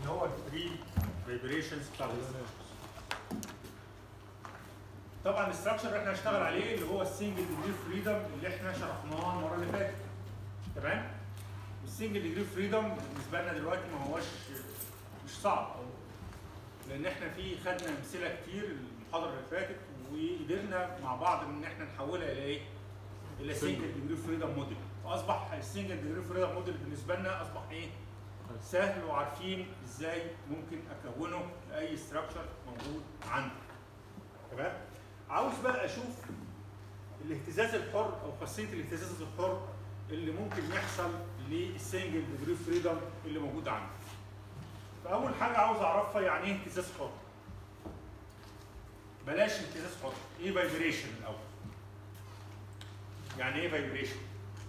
اللي هو الفري فايبريشنز بتاع الاستراكشر طبعا الاستراكشر اللي احنا هنشتغل عليه اللي هو السنجل ديجري فريدم اللي احنا شرحناه المره اللي فاتت تمام السنجل ديجري فريدم بالنسبه لنا دلوقتي ما هوش مش صعب لان احنا في خدنا امثله كتير المحاضره اللي فاتت وقدرنا مع بعض ان احنا نحولها الى ايه؟ الى سنجل ديجري فريدم موديل فاصبح السنجل ديجري فريدم موديل بالنسبه لنا اصبح ايه؟ سهل وعارفين ازاي ممكن اكونه لاي ستراكشر موجود عندي تمام؟ عاوز بقى اشوف الاهتزاز الحر او خاصيه الاهتزاز الحر اللي ممكن يحصل للسنجل ديجري فريدم اللي موجود عندي. فاول حاجه عاوز اعرفها يعني ايه اهتزاز حر. بلاش اهتزاز حر، ايه فايبريشن الاول؟ يعني ايه فايبريشن؟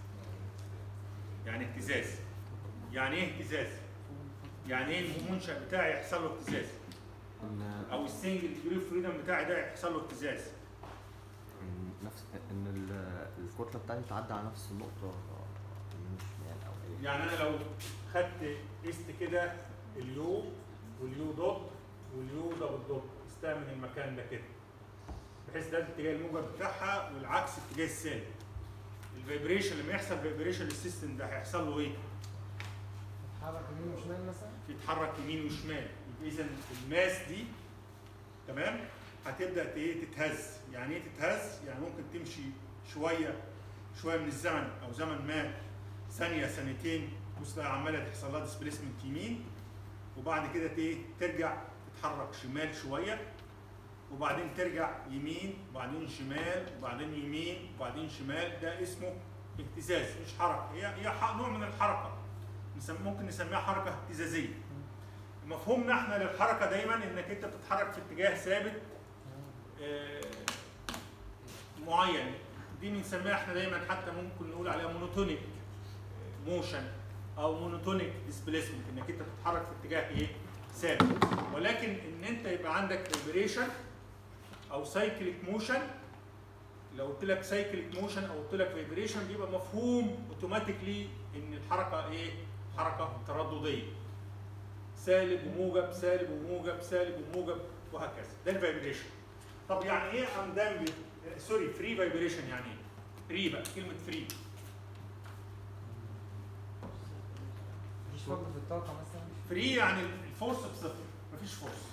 يعني اهتزاز. يعني ايه اهتزاز؟ يعني ايه المنشأ بتاعي يحصل له اهتزاز؟ ان او السنجل ديجري فريدم بتاعي ده يحصل له اهتزاز. إن نفس ان ال- الكتله بتاعتي تعدي على نفس النقطه يمين شمال او اي يعني انا لو خدت قست كده اليو واليو دوت واليو دبل دوت قستها من المكان ده كده بحيث ده الاتجاه الموجب بتاعها والعكس اتجاه السالب الفايبريشن لما يحصل فايبريشن للسيستم ده هيحصل له ايه؟ تتحرك يمين وشمال مثلا يتحرك يمين وشمال يبقى اذا الماس دي تمام هتبدا ايه تتهز يعني ايه تتهز يعني ممكن تمشي شويه شويه من الزمن او زمن ما ثانيه ثانيتين بص عماله تحصل لها ديسبيسمنت يمين وبعد كده ايه ترجع تتحرك شمال شويه وبعدين ترجع يمين وبعدين شمال وبعدين يمين وبعدين شمال ده اسمه اهتزاز مش حركه هي هي ح- نوع من الحركه نسم- ممكن نسميها حركه اهتزازيه مفهومنا احنا للحركه دايما انك انت بتتحرك في اتجاه ثابت آه، معين دي بنسميها احنا دايما حتى ممكن نقول عليها مونوتونيك موشن او مونوتونيك ديسبيسمنت انك انت بتتحرك في اتجاه ايه ثابت ولكن ان انت يبقى عندك فايبريشن او سايكليك موشن لو قلت لك سايكليك موشن او قلت لك فايبريشن بيبقى مفهوم اوتوماتيكلي ان الحركه ايه حركه تردديه سالب وموجب سالب وموجب سالب وموجب وهكذا ده الفايبريشن طب يعني ايه اندامبل سوري فري فايبريشن يعني ايه فري بقى كلمه فري مفيش فقد في الطاقه مثلا فري يعني الفورس بصفر مفيش فورس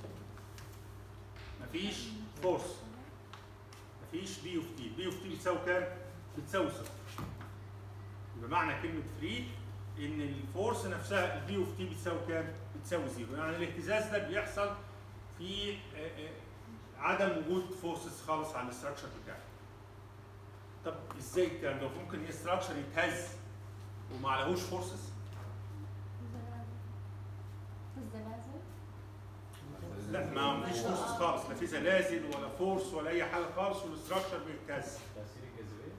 مفيش فورس مفيش بي اوف تي بي اوف تي بتساوي كام؟ بتساوي صفر يبقى معنى كلمه فري ان الفورس نفسها البي اوف تي بتساوي كام؟ بتساوي زيرو يعني الاهتزاز ده بيحصل في آه، آه، عدم وجود فورسز خالص على الاستراكشر بتاعه طب ازاي الكلام ده؟ ممكن الاستراكشر يتهز وما عليهوش فورسز الزلازل لا ما فيش فورس خالص لا في زلازل ولا فورس ولا اي حاجه خالص والاستراكشر بيتهز تأثير الجاذبية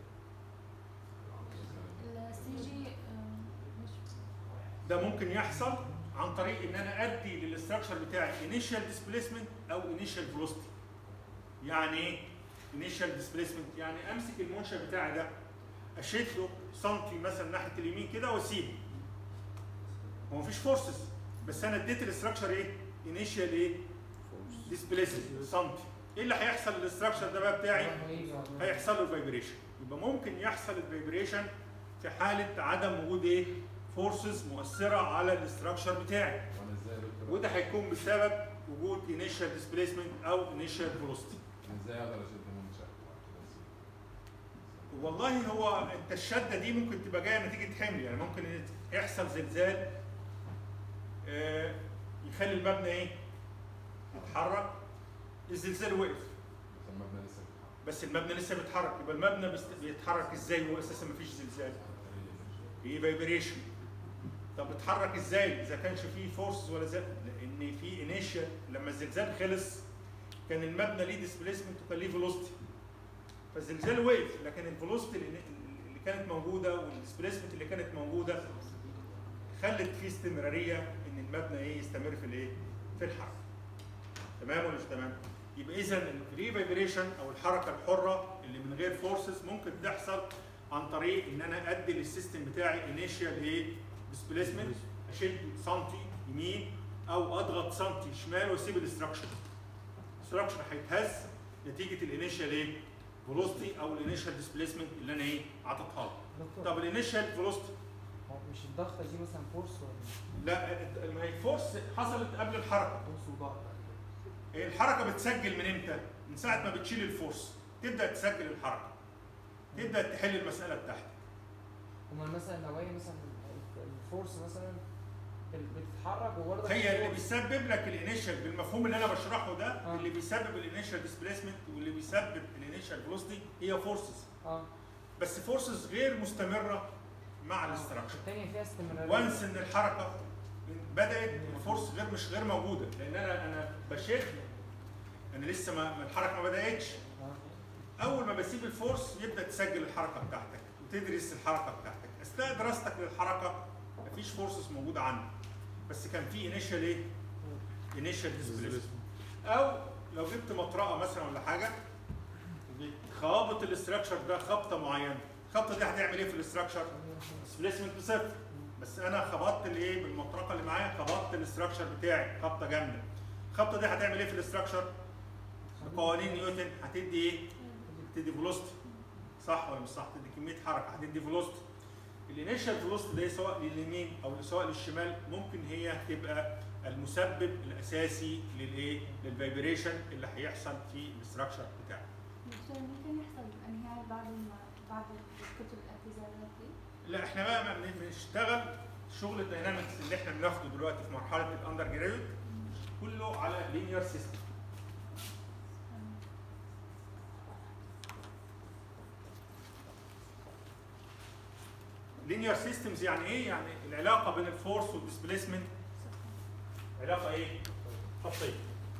السي جي مش ده ممكن يحصل عن طريق ان انا ادي للاستراكشر بتاعي انيشال ديسبيسمنت او انيشال فيلوسيتي يعني ايه انيشال ديسبيسمنت يعني امسك المنشا بتاعي ده اشد له سنتي مثلا ناحيه اليمين كده واسيبه هو مفيش فورسز بس انا اديت الاستراكشر ايه انيشال ايه ديسبيسمنت سنتي ايه اللي هيحصل للاستراكشر ده بقى بتاعي هيحصل له فايبريشن يبقى ممكن يحصل الفايبريشن في حاله عدم وجود ايه فورسز مؤثره على الاستراكشر بتاعي وانا ازاي يا دكتور وده هيكون بسبب وجود انيشال ديسبيسمنت او انيشال فيلوسيتي أنا ازاي اقدر اشد منشأ والله هو انت الشده دي ممكن تبقى جايه نتيجه حمل يعني ممكن يحصل زلزال آه، يخلي المبنى ايه يتحرك الزلزال وقف بس المبنى لسه بيتحرك بس المبنى لسه بيتحرك يبقى المبنى بيست- بيتحرك ازاي وهو اساسا مفيش زلزال في فايبريشن طب اتحرك ازاي اذا كانش فيه فورس ولا زي لان في انيشال لما الزلزال خلص كان المبنى ليه ديسبيسمنت وكان ليه فيلوسيتي فالزلزال وقف لكن الفيلوسيتي اللي اللي كانت موجوده والديسبيسمنت اللي كانت موجوده خلت فيه استمراريه ان المبنى ايه يستمر في الايه في الحركه تمام ولا مش تمام يبقى اذا الفري فايبريشن او الحركه الحره اللي من غير فورسز ممكن تحصل عن طريق ان انا ادي للسيستم بتاعي انيشال ايه ديسبيسمنت اشد سنتي يمين او اضغط سنتي شمال واسيب الاستراكشر الاستراكشر هيتهز نتيجه الانيشال ايه فيلوسيتي او الانيشال ديسبيسمنت اللي انا ايه عطيتها له دكتور طب الانيشال فيلوسيتي هو مش الضغطه دي مثلا فورس ولا لا ما هي فورس حصلت قبل الحركه فورس وضغط هي الحركه بتسجل من امتى؟ من ساعه ما بتشيل الفورس تبدا تسجل الحركه تبدا تحل المساله بتاعتك هما مثلا لو هي مثلا الفورس مثلا بتتحرك وبرضه هي اللي بيسبب لك الانيشال بالمفهوم اللي انا بشرحه ده آه. اللي بيسبب الانيشال ديسبيسمنت واللي بيسبب الانيشال فيلوسيتي هي فورسز اه بس فورسز غير مستمره مع الاستراكشر الثانيه فيها استمراريه وانس ان الحركه بدات الفورس غير مش غير موجوده لان انا انا بشد انا لسه ما ما الحركه ما بداتش آه. اول ما بسيب الفورس يبدا تسجل الحركه بتاعتك وتدرس الحركه بتاعتك اثناء دراستك للحركه مفيش فورسز موجوده عندك بس كان في انيشال ايه؟ انيشال ديسبيسمنت او لو جبت مطرقه مثلا ولا حاجه خابط الاستراكشر ده خبطه معينه الخبطه دي هتعمل ايه في الاستراكشر؟ ديسبيسمنت بصفر بس انا خبطت الايه بالمطرقه اللي معايا خبطت الاستراكشر بتاعي خبطه جامده الخبطه دي هتعمل ايه في الاستراكشر؟ بقوانين نيوتن هتدي ايه؟ هتدي فيلوسيتي صح ولا مش صح؟ تدي كميه حركه هتدي فيلوسيتي الانيشال فيلوسيتي دي سواء لليمين او سواء للشمال ممكن هي تبقى المسبب الاساسي للايه؟ للفايبريشن اللي هيحصل في الاستراكشر بتاعك. دكتور ممكن يحصل انهيار بعد ما بعد كتب الاعتزالات دي؟ لا احنا بقى ما بن- بنشتغل شغل الداينامكس اللي احنا بناخده دلوقتي في مرحله الاندر جراديوت كله على لينير سيستم لينير سيستمز يعني ايه؟ يعني العلاقه بين الفورس والديسبيسمنت علاقه ايه؟ خطيه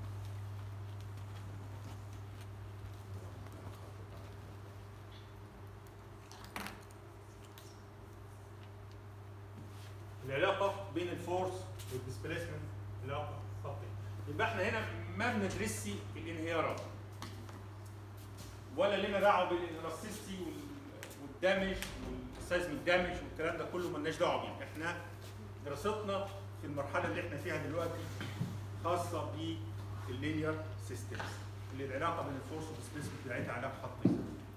العلاقه بين الفورس والديسبيسمنت علاقه خطيه يبقى احنا هنا ما بندرسش الانهيارات ولا لنا دعوه بالانرستيستي والدمج والسيزميك دامج والكلام ده كله مالناش دعوه بيه احنا دراستنا في المرحله اللي احنا فيها دلوقتي خاصه باللينير سيستمز اللي العلاقه بين الفورس والديسبيسمنت بتاعتها علاقه خطيه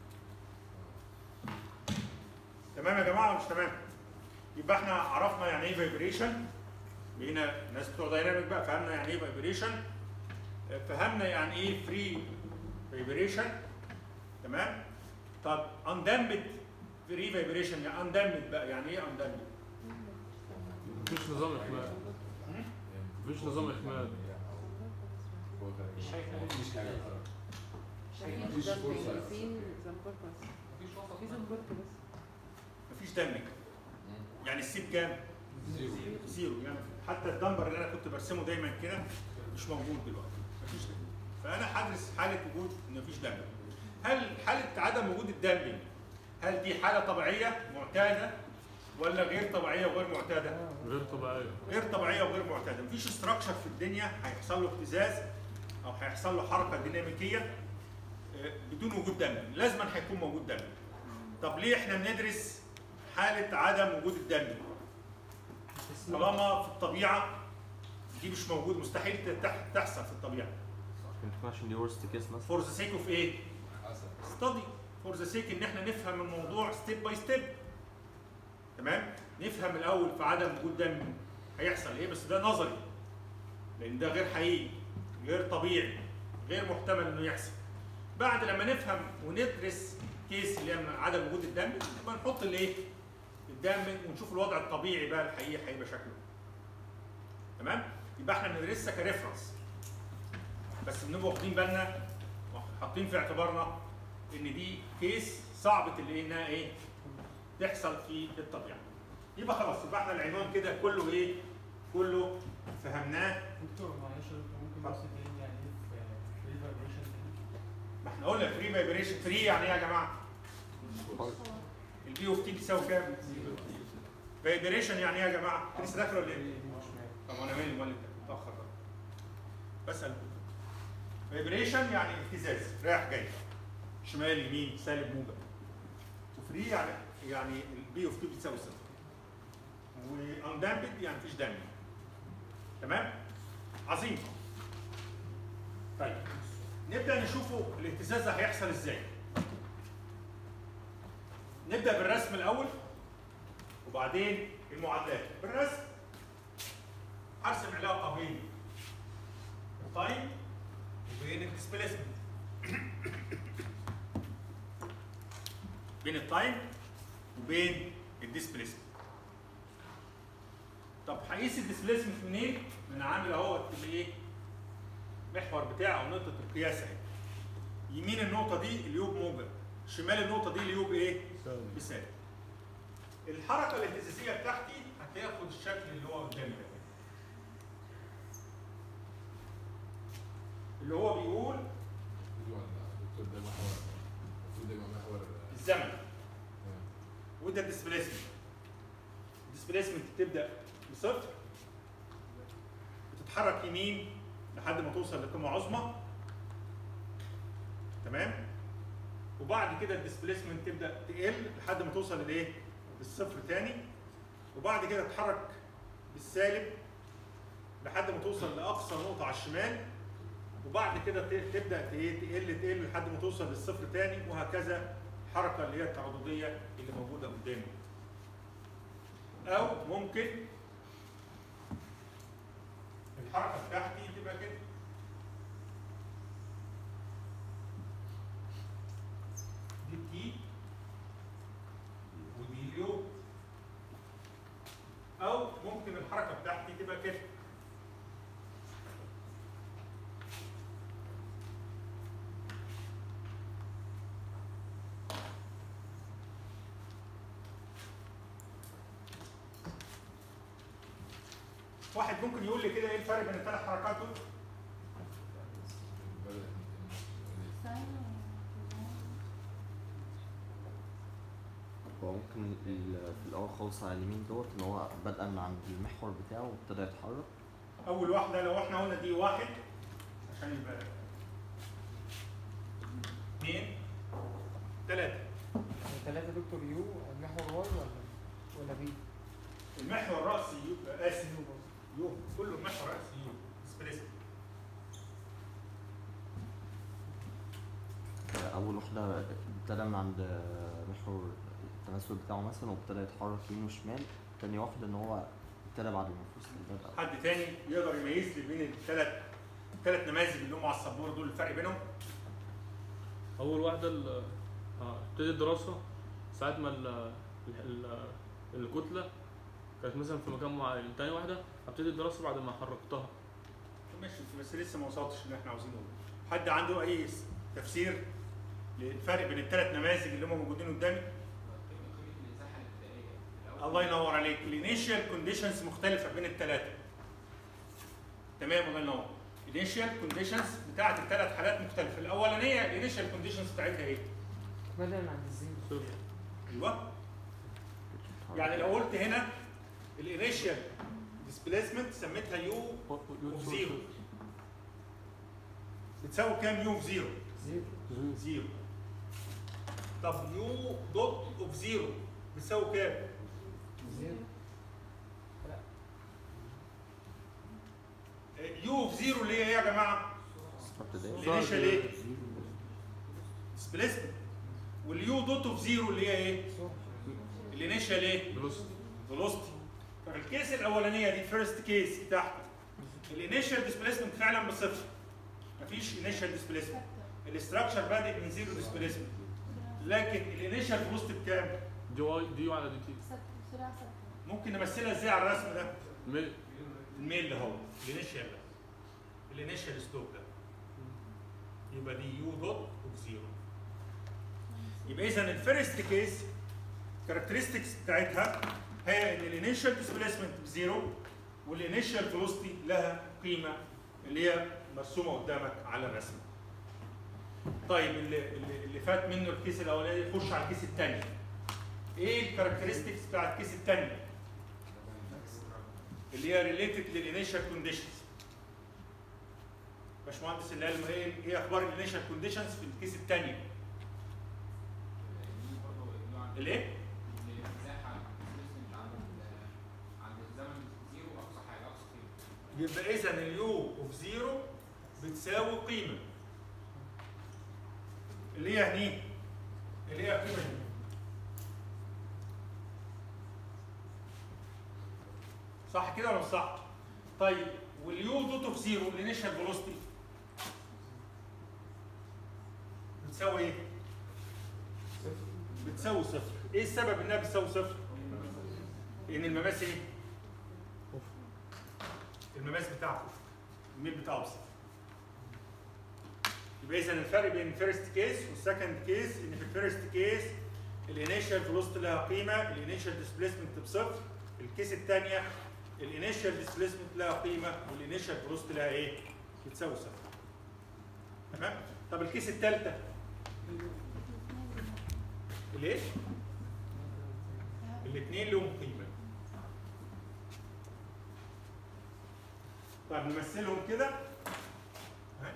تمام يا جماعه ولا مش تمام؟ يبقى احنا عرفنا يعني ايه فايبريشن بقينا ناس بتوع دايناميك بقى فهمنا يعني ايه فايبريشن فهمنا يعني ايه فري فايبريشن تمام طب اندمبد فري فايبريشن يعني اندمبد بقى يعني ايه اندمبد مفيش نظام احماء مفيش نظام احماء مش مفيش حاجه مفيش فرصة. فين زنبرك بس في زنبرك بس مفيش دمج يعني السيب كام؟ زيرو زيرو يعني حتى الدمبر اللي انا كنت برسمه دايما كده مش موجود دلوقتي مفيش دمج فانا هدرس حاله وجود ان مفيش دمج هل حاله عدم وجود الدمج هل دي حاله طبيعيه معتاده ولا غير طبيعيه وغير معتاده؟ غير طبيعية غير طبيعيه وغير معتاده مفيش استراكشر في الدنيا هيحصل له اهتزاز او هيحصل له حركه ديناميكيه آه، بدون وجود دم لازما هيكون موجود دم طب ليه احنا بندرس حاله عدم وجود الدم طالما في الطبيعه دي مش موجود مستحيل تح- تحصل في الطبيعه ممكن تكون عشان دي ورست كيس مثلا فور ذا سيك اوف ايه حسن ستادي فور ذا سيك ان احنا نفهم الموضوع ستيب باي ستيب تمام نفهم الاول في عدم وجود دم هيحصل ايه بس ده نظري لان ده غير حقيقي غير طبيعي غير محتمل انه يحصل بعد لما نفهم وندرس كيس اللي هي عدم وجود الدم يبقى نحط الايه الدم ونشوف الوضع الطبيعي بقى الحقيقي هيبقى شكله تمام يبقى احنا بندرسها كريفرنس بس بنبقى واخدين بالنا حاطين في اعتبارنا ان دي كيس صعبه اللي انها ايه تحصل في الطبيعه يبقى خلاص يبقى احنا العنوان كده كله ايه كله فهمناه دكتور معلش يا دكتور ممكن بس تقول يعني ايه فري فايبريشن ما احنا قلنا فري فايبريشن فري يعني ايه يا جماعه البي اوف تي بيساوي كام فايبريشن يعني ايه يا جماعه لسه داخل ولا ايه طب انا مالي مالي متاخر بقى بسال فايبريشن يعني اهتزاز رايح جاي شمال يمين سالب موجب وفري يعني يعني البي اوف تي بتساوي صفر واندامبد يعني مفيش دم تمام عظيم طيب نبدا نشوفه الاهتزاز ده هيحصل ازاي نبدا بالرسم الاول وبعدين المعادلات بالرسم هرسم علاقه بين التايم وبين الديسبيسمنت بين التايم وبين الديسبيسمنت طب هقيس الديسبيسمنت منين؟ من عامل اهو الايه؟ المحور بتاعه او نقطه القياس اهي يمين النقطه دي اليوب موجب شمال النقطه دي اليوب ايه؟ بسالب الحركه الاهتزازيه بتاعتي هتاخد الشكل اللي هو قدامي ده اللي هو بيقول دكتور ده محور المفروض يبقى محور آه، الزمن تمام. وده الديسبيسمنت الديسبيسمنت بتبدا بصفر وتتحرك يمين لحد ما توصل لقيمه عظمى تمام وبعد كده الديسبيسمنت تبدا تقل لحد ما توصل لايه للصفر تاني وبعد كده تتحرك بالسالب لحد ما توصل لاقصى نقطه على الشمال وبعد كده ت- تبدا ت- إيه؟ تقل تقل لحد ما توصل للصفر تاني وهكذا الحركه اللي هي التعرضيه اللي موجوده قدامي او ممكن الحركه بتاعتي تبقى كده دي تي ودي اليو او ممكن الحركه بتاعتي تبقى كده واحد ممكن يقول لي كده ايه الفرق بين الثلاث حركات دول؟ بدأ من- ساين هو ممكن ال- في الاول خالص على اليمين دوت ان هو بدأ من عند المحور بتاعه وابتدى يتحرك اول واحده لو احنا قلنا دي واحد عشان يبقى اثنين ثلاثه يعني ثلاثة دكتور يو المحور واي ولا ولا بي؟ المحور الرأسي يو اسف يو برضه يو كله محور رأسي يو سبريسم اول واحده ابتدى من عند محور التماثل بتاعه مثلا وابتدى يتحرك يمين وشمال تاني واحده ان هو ابتدى بعد ما الفلوس بدأ حد تاني يقدر يميز لي بين الثلاث الثلاث نماذج اللي هم على السبوره دول الفرق بينهم اول واحده ال- اه ابتدي الدراسه ساعه ما ال ال ال الكتله كانت مثلا في مكان معين تاني واحده ابتدي الدراسه بعد ما حركتها ماشي بس لسه ما وصلتش اللي احنا عاوزينه حد عنده اي س- تفسير للفرق بين الثلاث نماذج اللي هم موجودين قدامي الله ينور عليك الانيشال كونديشنز مختلفه بين الثلاثه تمام الله ينور الانيشال كونديشنز بتاعت الثلاث حالات مختلفه الاولانيه الانيشال كونديشنز بتاعتها ايه بدأ من عند الزيرو صفر ايوه يعني لو قلت هنا الانيشال ديسبيسمنت سميتها يو اوف زيرو بتساوي كام يو اوف زيرو زيرو زيرو طب يو دوت اوف زيرو بتساوي كام زيرو يو اوف زيرو اللي هي ايه يا جماعه ابتدائي الانيشال ايه ديسبيسمنت واليو دوت اوف زيرو اللي هي ايه صفر الانيشال ايه فيلوسيتي فيلوسيتي طب الكيس الاولانيه دي فيرست كيس بتاعتي الانيشال ديسبيسمنت فعلا بصفر مفيش انيشال ديسبيسمنت الاستراكشر بادئ من زيرو ديسبيسمنت لكن الانيشال فيلوسيتي بكام؟ دي واي دي يو على دي تي ست بسرعة ست ممكن نمثلها ازاي على الرسم ده؟ ميل الميل ده هو الانيشال ده الانيشال سلوب ده يبقى دي يو دوت اوف زيرو يبقى اذا الفيرست كيس كاركترستكس بتاعتها هي ان الانيشال ديسبيسمنت بزيرو والانيشال فيلوسيتي لها قيمه اللي هي مرسومه قدامك على الرسم. طيب اللي اللي, اللي فات منه الكيس الاولاني يخش على الكيس الثاني. ايه الكاركترستكس بتاع الكيس الثاني؟ اللي هي ريليتد للانيشال كونديشنز. باشمهندس اللي قال ايه ايه اخبار الانيشال كونديشنز في الكيس الثانيه؟ الايه؟ يبقى اذا اليو اوف زيرو بتساوي قيمه اللي هي هني اللي هي القيمه دي صح كده ولا مش صح؟ طيب واليو دوت اوف زيرو الانيشال فيلوسيتي بتساوي ايه؟ بتساوي صفر ايه السبب انها بتساوي صفر؟ ان المماس ايه؟ المماس بتاعه الميل بتاعه صفر يبقى اذا الفرق بين الفيرست كيس والسكند كيس ان في الفيرست كيس الانيشال فيلوسيتي لها قيمه الانيشال ديسبيسمنت بصفر الكيس الثانيه الانيشال ديسبيسمنت لها قيمه والانيشال فيلوسيتي لها ايه؟ بتساوي صفر تمام؟ طب الكيس الثالثه ليه؟ الاثنين لهم قيمه طيب نمثلهم كده ها؟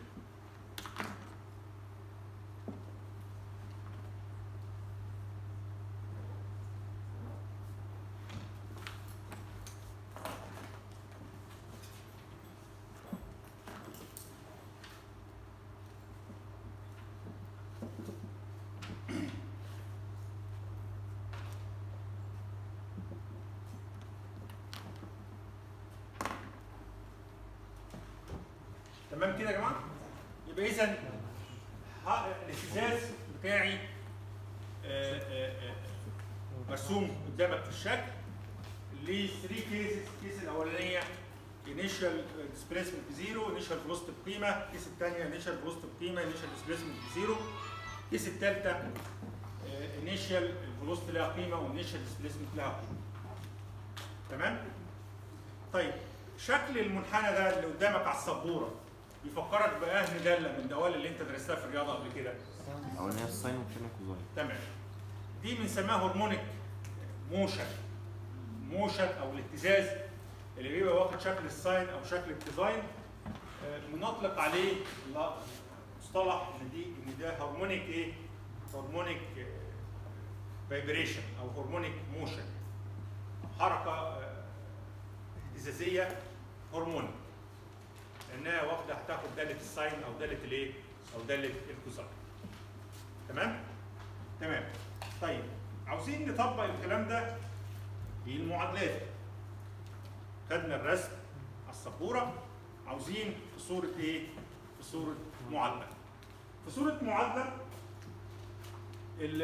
تمام كده يا جماعه يبقى اذا ه- الاهتزاز بتاعي آه، آه، آه، مرسوم قدامك في الشكل ل 3 كيسز الكيس الاولانيه انيشال ديسبيسمنت بزيرو انيشال فيلوسيتي بقيمه الكيس الثانيه انيشال فيلوسيتي بقيمه انيشال ديسبيسمنت بزيرو الكيس الثالثه انيشال الفيلوسيتي لها قيمه وانيشال ديسبيسمنت لها قيمه تمام طيب شكل المنحنى ده اللي قدامك على السبوره يفكرك باهل داله من دوال اللي انت درستها في الرياضه قبل كده الاولانيه الساين والثانيه كوزاين تمام دي بنسميها هرمونيك موشن موشن او الاهتزاز اللي بيبقى واخد شكل الساين او شكل الديزاين آه، بنطلق عليه لا- مصطلح ان دي ان ده هرمونيك ايه؟ هرمونيك فايبريشن او هرمونيك موشن حركه آه، اهتزازيه هرموني لانها واخده هتاخد داله الساين او داله الايه؟ او داله الكوزاين تمام؟ تمام طيب عاوزين نطبق الكلام ده في المعادلات خدنا الرسم على السبوره عاوزين في صوره ايه؟ في صوره معادله في صوره معادله ال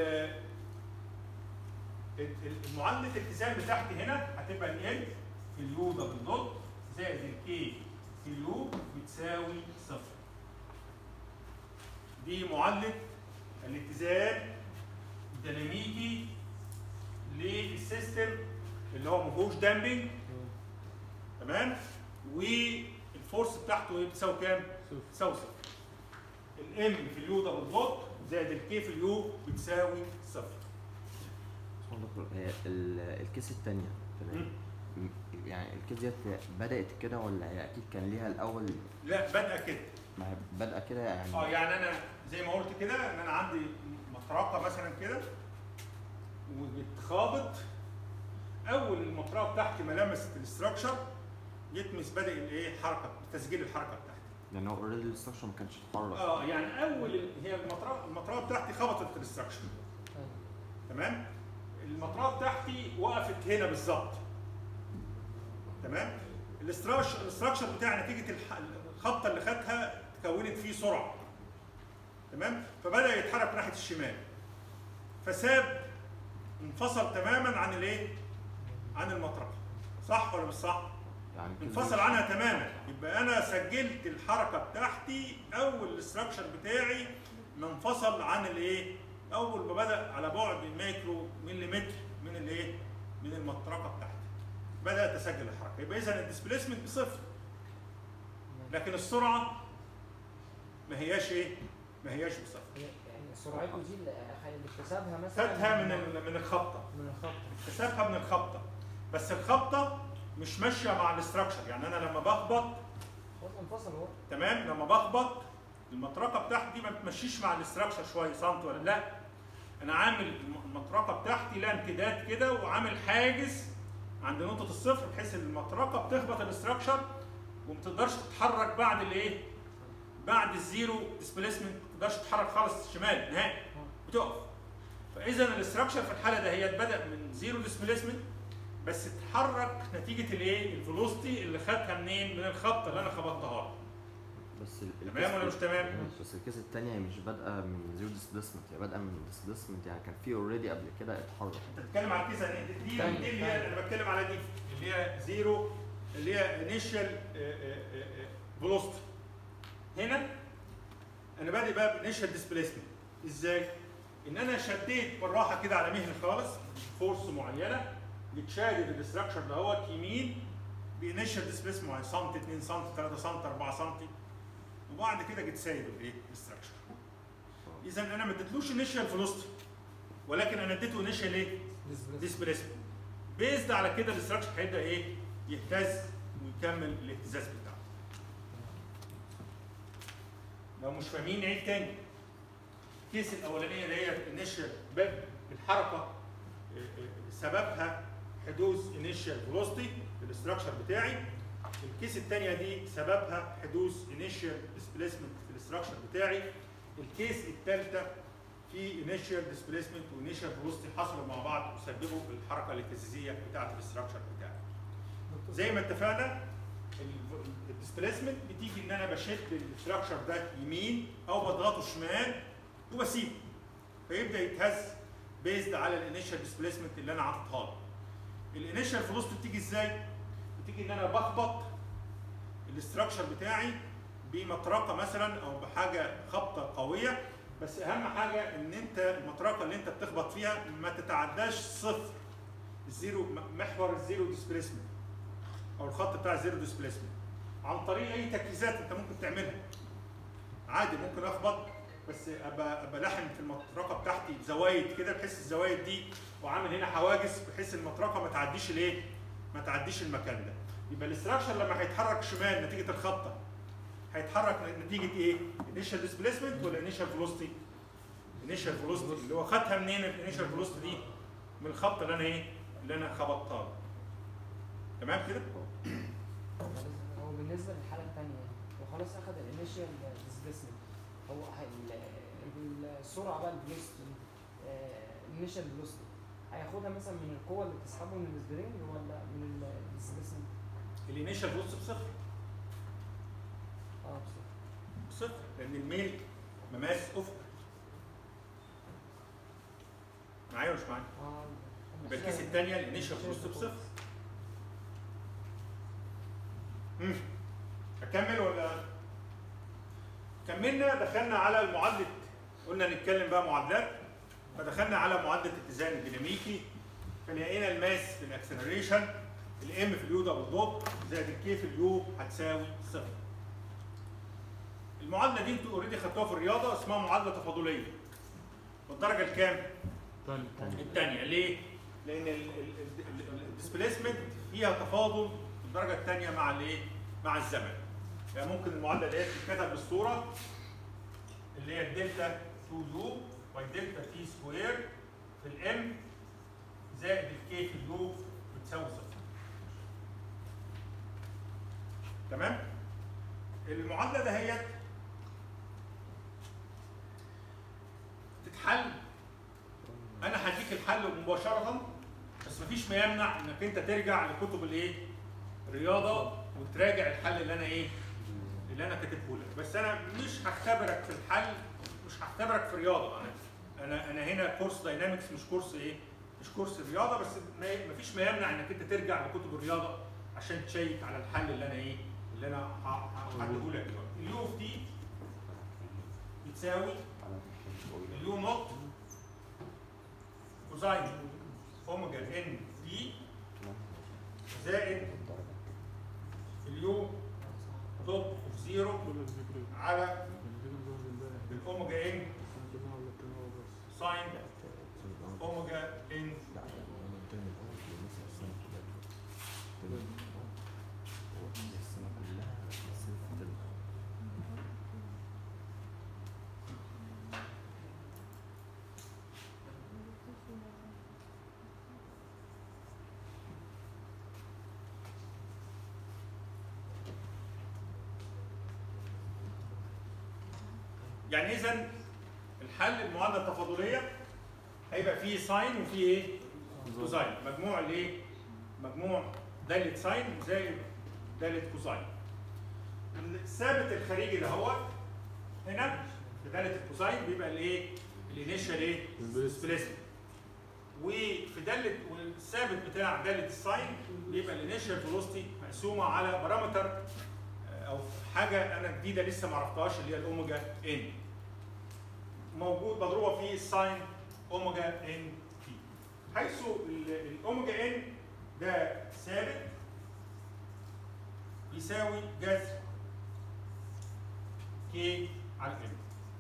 ال- ال- معادله الاتزان بتاعتي هنا هتبقى ال في اليو دبل دوت زائد الكي في اليو بتساوي صفر دي معادله الاتزان الديناميكي للسيستم اللي هو ما فيهوش دامبنج تمام والفورس بتاعته ايه بتساوي كام؟ بتساوي صفر الام في اليو دبل دوت زائد الكي في اليو بتساوي صفر بسم الله الرحمن الرحيم. هي ال- الكيس الثانيه تمام م- يعني الكيس ديت بدات كده ولا هي اكيد كان ليها الاول لا بادئه كده ما هي بادئه كده يعني اه يعني انا زي ما قلت كده ان انا عندي مطرقه مثلا كده وبتخابط اول المطرقه بتاعتي ما لمست الاستراكشر يتمس بادئ الايه حركه تسجيل الحركه بتاعتي يعني هو اوريدي الاستراكشر ما كانش اتحرك اه يعني اول هي المطرقه المطرقه بتاعتي خبطت في الاستراكشر تمام المطرقه بتاعتي وقفت هنا بالظبط تمام الاستراكشر الاستراكشر بتاع نتيجه الح- الخبطه اللي خدها تكونت فيه سرعه تمام فبدا يتحرك ناحيه الشمال فساب انفصل تماما عن الايه عن المطرقه صح ولا مش صح يعني الكيس انفصل دي- عنها تماما يبقى انا سجلت الحركه بتاعتي اول الاستراكشر بتاعي ما انفصل عن الايه اول ما بدا على بعد مايكرو مليمتر من الايه من المطرقه بتاعتي بدات اسجل الحركه يبقى اذا الديسبيسمنت بصفر لكن السرعه ما هياش ايه ما هياش بصفر يعني سرعته دي اللي اللي اكتسبها مثلا خدها من ال- من الخبطه من الخط اكتسبها من الخبطه بس الخبطه مش ماشيه مع الاستراكشر يعني انا لما بخبط خلاص انفصل هو تمام لما بخبط المطرقه بتاعتي دي ما بتمشيش مع الاستراكشر شويه سنتي ولا لا انا عامل الم- المطرقه بتاعتي لها امتداد كده وعامل حاجز عند نقطه الصفر بحيث ان المطرقه بتخبط الاستراكشر وما تقدرش تتحرك بعد الايه؟ بعد الزيرو ديسبيسمنت ما تقدرش تتحرك خالص شمال نهائي بتقف فاذا الاستراكشر في الحاله ده هي بدا من زيرو ديسبيسمنت بس اتحرك نتيجه الايه؟ الفيلوسيتي اللي خدها منين؟ من الخبطه اللي انا خبطتها له بس ال- تمام ولا مش تمام؟ بس الكيس التانية هي مش بادئة من زيرو ديسبيسمنت هي بادئة من ديسبيسمنت يعني كان في اوريدي قبل كده اتحرك انت بتتكلم على الكيسه دي دي, دي, تاني، دي اللي هي تاني. انا بتكلم على دي اللي هي زيرو اللي هي انيشال فيلوسيتي هنا انا بادئ بقى بانيشال ديسبيسمنت ازاي؟ ان انا شديت بالراحه كده على مهل خالص فورس معينه بتشادد الاستراكشر دوت يمين بانيشال ديسبيسمنت معين سم 2 سم 3 سم 4 سم وبعد كده جيت سايب الايه؟ الاستراكشر اذا انا ما اديتلوش انيشال فيلوسيتي ولكن انا اديته انيشال ايه؟ ديسبيسمنت بيزد على كده الاستراكشر هيبدا ايه؟ يهتز ويكمل الاهتزاز بتاعه. لو مش فاهمين نعيد تاني. الكيس الاولانيه اللي هي انيشال الحركه آه، آه، سببها حدوث انيشال فيلوسيتي في الاستراكشر بتاعي. الكيس الثانيه دي سببها حدوث انيشال ديسبيسمنت في الاستراكشر بتاعي. الكيس الثالثه في انيشال ديسبيسمنت وانيشال فيلوسيتي حصلوا مع بعض وسببوا الحركه الاهتزازيه بتاعه الاستراكشر بتاعي. زي ما اتفقنا الديسبيسمنت بتيجي ان انا بشد الاستراكشر ده يمين او بضغطه شمال وبسيبه فيبدا يتهز بيزد على الانيشال ديسبيسمنت اللي انا عطيتها له. الانيشال فيلوسيتي بتيجي ازاي؟ بتيجي ان انا بخبط الاستراكشر بتاعي بمطرقه مثلا او بحاجه خبطه قويه بس اهم حاجه ان انت المطرقه اللي انت بتخبط فيها ما تتعداش صفر الزيرو محور الزيرو ديسبيسمنت او الخط بتاع الزيرو ديسبيسمنت عن طريق اي تركيزات انت ممكن تعملها عادي ممكن اخبط بس ابقى ابقى لاحم في المطرقه بتاعتي زوايد كده بحيث الزوايد دي وعامل هنا حواجز بحيث المطرقه ما تعديش الايه؟ ما تعديش المكان ده يبقى الاستراكشر لما هيتحرك شمال نتيجه الخبطه هيتحرك نتيجه ايه؟ انيشال ديسبيسمنت ولا انيشال فيلوسيتي؟ انيشال فيلوسيتي اللي هو خدها منين الانيشال فيلوسيتي دي؟ من الخبطه اللي انا ايه؟ اللي انا خبطتها له. تمام كده؟ هو بالنسبه للحاله الثانيه هو خلاص اخذ الانيشال ديسبيسمنت هو هي- ال- السرعه بقى الفيلوسيتي الانيشال فيلوسيتي هياخدها مثلا من القوه اللي بتسحبه من السبرينج ولا من الديسبيسمنت؟ الانيشال فيلوسيتي بصفر اه بصراحه صفر لان الميل مماس افق معايا ولا مش معايا؟ اه يبقى الكيس الثانيه الانيشال فيلوسيتي بصفر مم. اكمل ولا كملنا دخلنا على المعادله قلنا نتكلم بقى معادلات فدخلنا على معادله الاتزان الديناميكي فلقينا الماس في الاكسلريشن الام في اليو دبل دوت زائد الكي في اليو هتساوي صفر المعادله دي انتوا اوريدي خدتوها في الرياضه اسمها معادله تفاضليه والدرجه الكام؟ تاني الثانيه ليه؟ لان الديسبيسمنت فيها تفاضل في الدرجه الثانيه مع الايه؟ مع الزمن. يعني ممكن المعادله اللي هي تتكتب بالصوره اللي هي الدلتا 2 يو باي دلتا تي سكوير في الام زائد الكي في اليو بتساوي صفر. تمام؟ المعادله دهيت تتحل انا هديك الحل مباشره بس مفيش ما يمنع انك انت ترجع لكتب الايه؟ الرياضه وتراجع الحل اللي انا ايه؟ اللي انا كاتبه لك بس انا مش هختبرك في الحل مش هختبرك في رياضه انا انا انا هنا كورس داينامكس مش كورس ايه؟ مش كورس رياضه بس ما- مفيش ما يمنع انك انت ترجع لكتب الرياضه عشان تشيك على الحل اللي انا ايه؟ اللي انا هحدده لك دلوقتي اليو اوف تي بتساوي اليو نوت كوزاين اوميجا ان دي زائد اليو دوت اوف زيرو على الاوميجا ان ساين اوميجا ان يعني اذا الحل المعادله التفاضليه هيبقى فيه ساين وفيه ايه؟ كوزاين مجموع الايه؟ مجموع داله ساين زائد داله كوزاين الثابت الخارجي ده هو هنا في داله الكوزاين بيبقى الايه؟ الانيشال ايه؟ ديسبيسمنت وفي داله والثابت بتاع داله الساين بيبقى الانيشال فيلوسيتي مقسومه على بارامتر آه، او حاجه انا جديده لسه ما عرفتهاش اللي هي الاوميجا ان موجود مضروبه في الساين اوميجا ان تي حيث ال- الاوميجا ان ده ثابت يساوي جذر كي على ام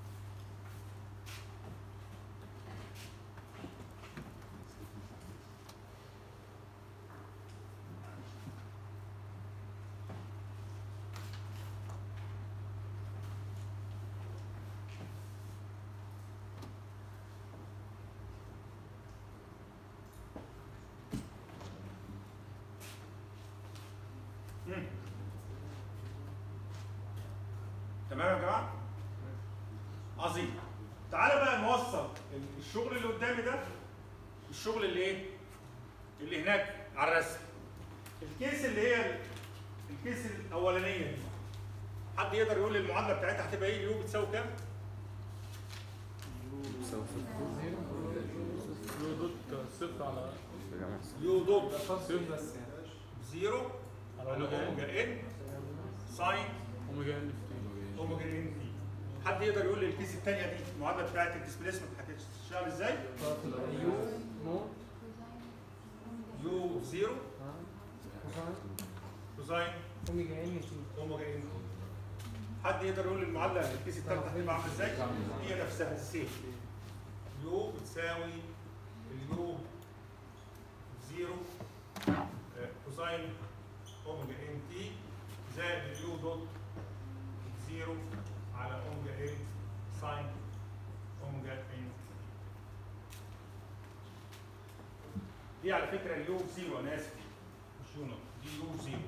مم. تمام يا جماعه؟ عظيم تعالى بقى نوصل الشغل اللي قدامي ده الشغل اللي ايه؟ اللي هناك على الرسم الكيس اللي هي الكيس الاولانيه دي حد يقدر يقول لي المعادله بتاعتها هتبقى ايه اليو بتساوي كام؟ يو دوت صفر على يو دوت صفر زيرو على على اوميجا ان اوميجا ان ساين اوميجا ان في تي اوميجا ان تي حد يقدر يقول لي الكيس الثانيه دي المعادله بتاعت الديسبيسمنت هتشتغل ازاي؟ يو مو يو زيرو كوزاين كوزاين اوميجا ان تي اوميجا ان حد يقدر يقول لي المعادله الكيس الثالثه هتبقى عامله ازاي؟ هي نفسها السيم يو بتساوي اليو زيرو آه، كوزاين اوميجا ان تي زائد اليو دوت زيرو على اوميجا ان ساين اوميجا ان دي على فكره اليو زيرو انا اسف مش يو نوت دي يو زيرو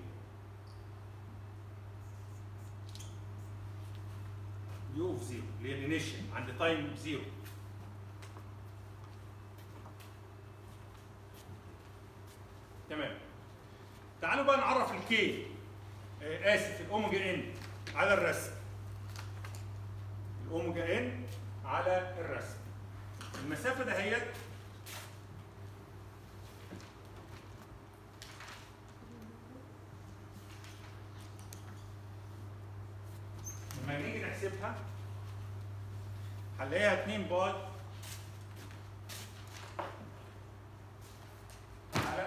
يو في زيرو اللي هي الانيشال عند تايم زيرو تمام تعالوا بقى نعرف الكي آه اسف الاوميجا ان على الرسم الاوميجا ان على الرسم المسافه دهيت لما نيجي نحسبها هنلاقيها 2 باي على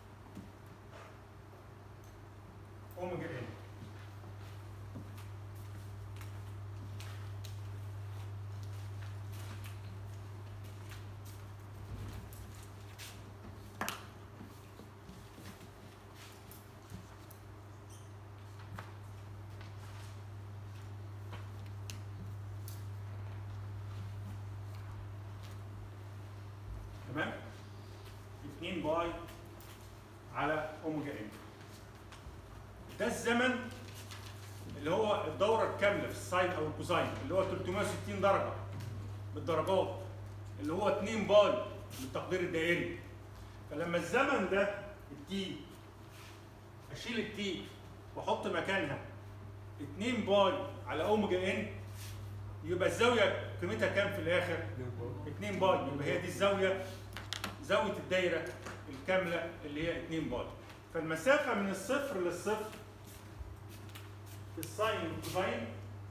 اوميجا ان تمام 2 باي على اوميجا ان ده الزمن اللي هو الدوره الكامله في الساين او الكوساين اللي هو 360 درجه بالدرجات اللي هو 2 باي بالتقدير الدائري فلما الزمن ده التي اشيل التي واحط مكانها 2 باي على اوميجا ان يبقى الزاويه قيمتها كام في الاخر؟ 2 باي يبقى هي دي الزاويه زاويه الدايره الكامله اللي هي 2 باي فالمسافه من الصفر للصفر في الساين والكوساين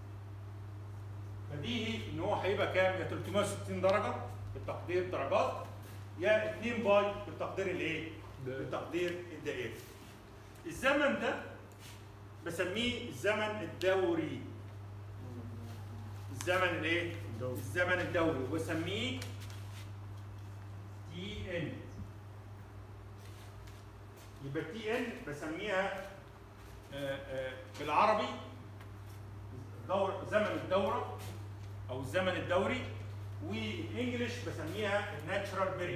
بديهي ان هو هيبقى كام؟ يا 360 درجه بالتقدير درجات يا 2 باي بالتقدير الايه؟ بالتقدير الدائري. الزمن ده بسميه الزمن الدوري. الزمن الايه؟ الزمن الدوري وبسميه تي ان. يبقى تي ان بسميها آه، آه، بالعربي دور زمن الدوره او الزمن الدوري والانجليش بسميها الناتشرال بيريود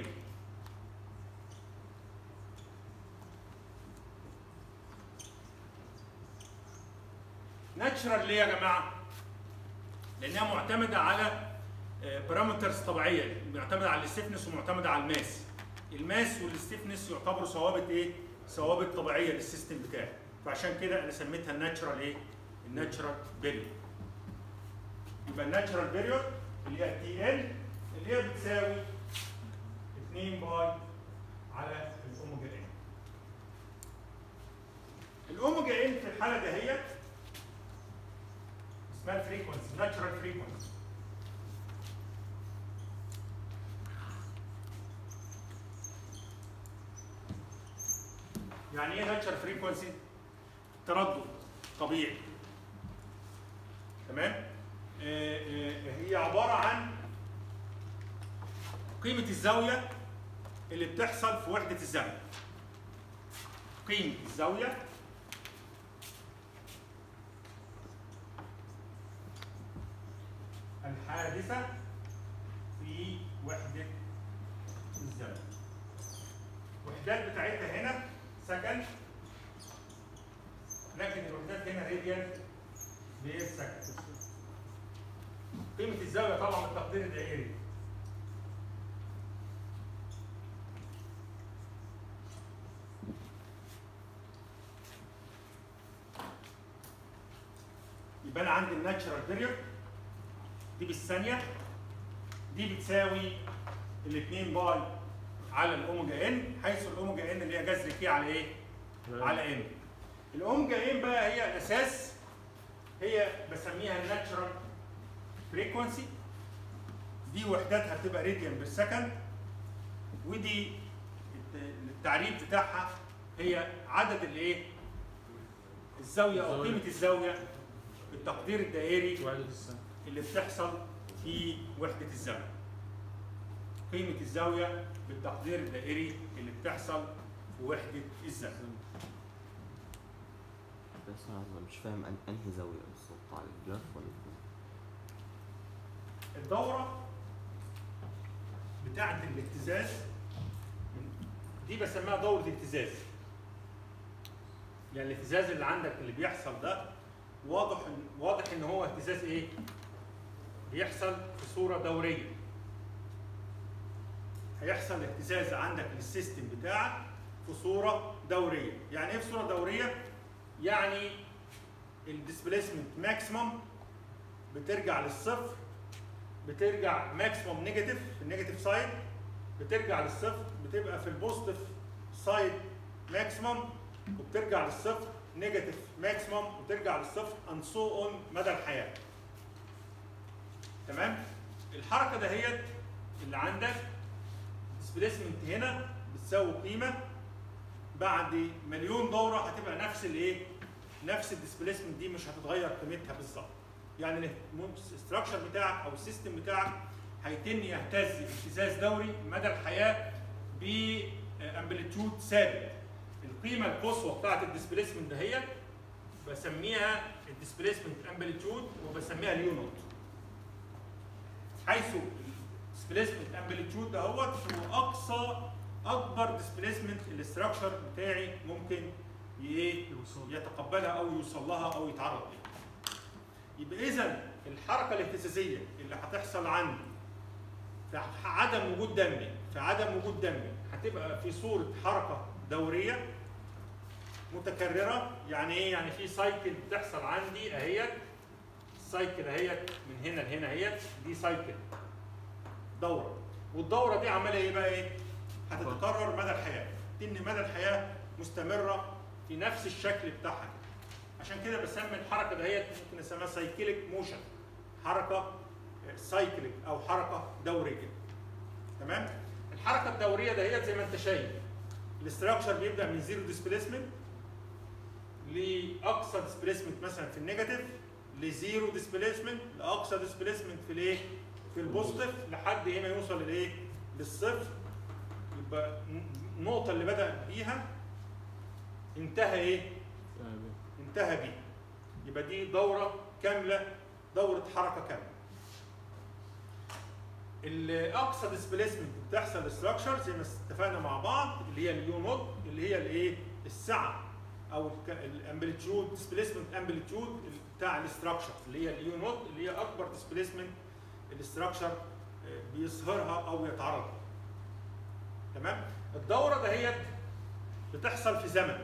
ناتشرال ليه يا جماعه لانها معتمده على بارامترز طبيعيه معتمده على الستفنس ومعتمده على الماس الماس والستفنس يعتبروا ثوابت ايه ثوابت طبيعيه للسيستم بتاعي فعشان كده انا سميتها الناتشرال ايه الناتشرال بيريود يبقى الناتشرال بيريود اللي هي تي ال اللي هي بتساوي 2 باي على الاوميجا ان الاوميجا ان في الحاله دهيت اسمها الفريكونسي ناتشرال فريكونسي يعني ايه ناتشرال فريكونسي؟ تردد طبيعي تمام؟ آه، آه، هي عباره عن قيمه الزاويه اللي بتحصل في وحده الزمن قيمه الزاويه الحادثه في وحده الزمن الوحدات بتاعتها هنا سكند لكن الوحدات هنا راديان بير سكند قيمة الزاوية طبعا بالتقدير الدائري يبقى انا عندي الناتشرال بيريود دي بالثانية دي بتساوي الاثنين باي على الاوميجا ان حيث الاوميجا ان اللي هي جذر كي على ايه؟ على ان. الاوميجا ان بقى هي الاساس هي بسميها الناتشرال فريكونسي دي وحداتها بتبقى راديان بالسكند ودي الت- التعريف بتاعها هي عدد الايه؟ الزاويه او الزاوية. قيمه الزاويه بالتقدير الدائري وحدة السنة اللي بتحصل في وحدة الزمن. قيمة الزاوية بالتقدير الدائري اللي بتحصل في وحدة الزمن. بس انا مش فاهم أن- انهي زاويه بالظبط على الجراف ولا الجراف؟ الدورة بتاعة الاهتزاز دي بسميها دورة اهتزاز. يعني الاهتزاز اللي عندك اللي بيحصل ده واضح إن- واضح ان هو اهتزاز ايه؟ بيحصل في صورة دورية. هيحصل اهتزاز عندك للسيستم بتاعك في صورة دورية، يعني ايه في صورة دورية؟ يعني الديسبيسمنت ماكسيمم بترجع للصفر بترجع ماكسيموم نيجاتيف في النيجاتيف سايد بترجع للصفر بتبقى في البوزيتيف سايد ماكسيموم وبترجع للصفر نيجاتيف ماكسيموم وترجع للصفر اند سو اون مدى الحياه. تمام؟ الحركه دهيت اللي عندك ديسبيسمنت هنا بتساوي قيمه بعد مليون دوره هتبقى نفس الايه؟ نفس الديسبيسمنت دي مش هتتغير قيمتها بالظبط. يعني الاستراكشر بتاعك او السيستم بتاعك هيتم يهتز اهتزاز دوري مدى الحياه بامبليتيود ثابت القيمه القصوى بتاعت الديسبيسمنت دهيت بسميها الديسبيسمنت امبليتيود وبسميها اليو نوت حيث الديسبيسمنت امبليتيود دهوت هو اقصى اكبر ديسبيسمنت الاستراكشر بتاعي ممكن ي- يتقبلها او يوصل لها او يتعرض ليها يبقى اذا الحركه الاهتزازيه اللي هتحصل عندي في عدم وجود دمي في عدم وجود دمي هتبقى في صوره حركه دوريه متكرره يعني ايه يعني في سايكل بتحصل عندي اهيت السايكل اهيت من هنا لهنا اهيت دي سايكل دوره والدوره دي عماله ايه بقى ايه هتتكرر مدى الحياه ان مدى الحياه مستمره في نفس الشكل بتاعها كده. عشان كده بسمي الحركه دهيت ممكن اسميها سايكليك موشن حركه سايكليك او حركه دوريه تمام الحركه الدوريه دهيت زي ما انت شايف الاستراكشر بيبدا من زيرو ديسبيسمنت لاقصى ديسبيسمنت مثلا في النيجاتيف لزيرو ديسبيسمنت لاقصى ديسبيسمنت في الايه في البوزيتيف لحد هنا يوصل للايه للصفر يبقى النقطه اللي بدا بيها انتهى ايه انتهى بيه يبقى دي دورة كاملة دورة حركة كاملة الأقصى ديسبيسمنت بتحصل ستراكشر زي ما اتفقنا مع بعض اللي هي اليو نوت اللي هي الايه السعة او الامبليتيود ديسبيسمنت امبليتيود بتاع الاستراكشر اللي هي اليو نوت اللي هي اكبر ديسبيسمنت الاستراكشر بيظهرها او يتعرض لها. تمام الدوره دهيت بتحصل في زمن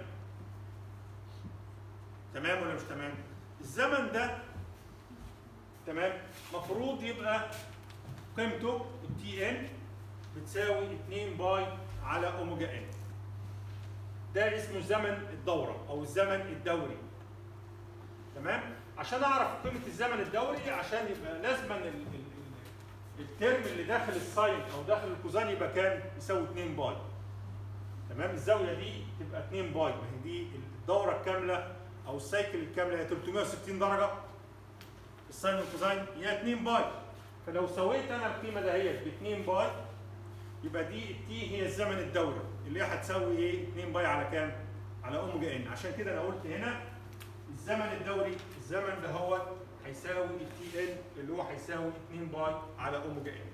تمام ولا مش تمام الزمن ده تمام مفروض يبقى قيمته التي ان بتساوي 2 باي على اوميجا ان ده اسمه زمن الدوره او الزمن الدوري تمام عشان اعرف قيمه الزمن الدوري عشان يبقى لازما ال- ال- ال- الترم اللي داخل الساين او داخل الكوزين يبقى كام يساوي 2 باي تمام الزاويه دي تبقى 2 باي ما هي دي الدوره الكامله او السايكل الكامله هي 360 درجه الساين والكوزين هي 2 باي فلو سويت انا القيمه دهيت ب 2 باي يبقى دي التي هي الزمن الدوري اللي هي هتساوي ايه 2 باي على كام على اوميجا ان عشان كده انا قلت هنا الزمن الدوري الزمن ده هو هيساوي التي ان اللي هو هيساوي 2 باي على اوميجا ان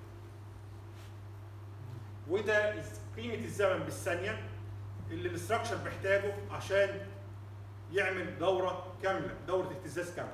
وده قيمه الزمن بالثانيه اللي الاستراكشر محتاجه عشان يعمل دوره كامله دوره اهتزاز كامله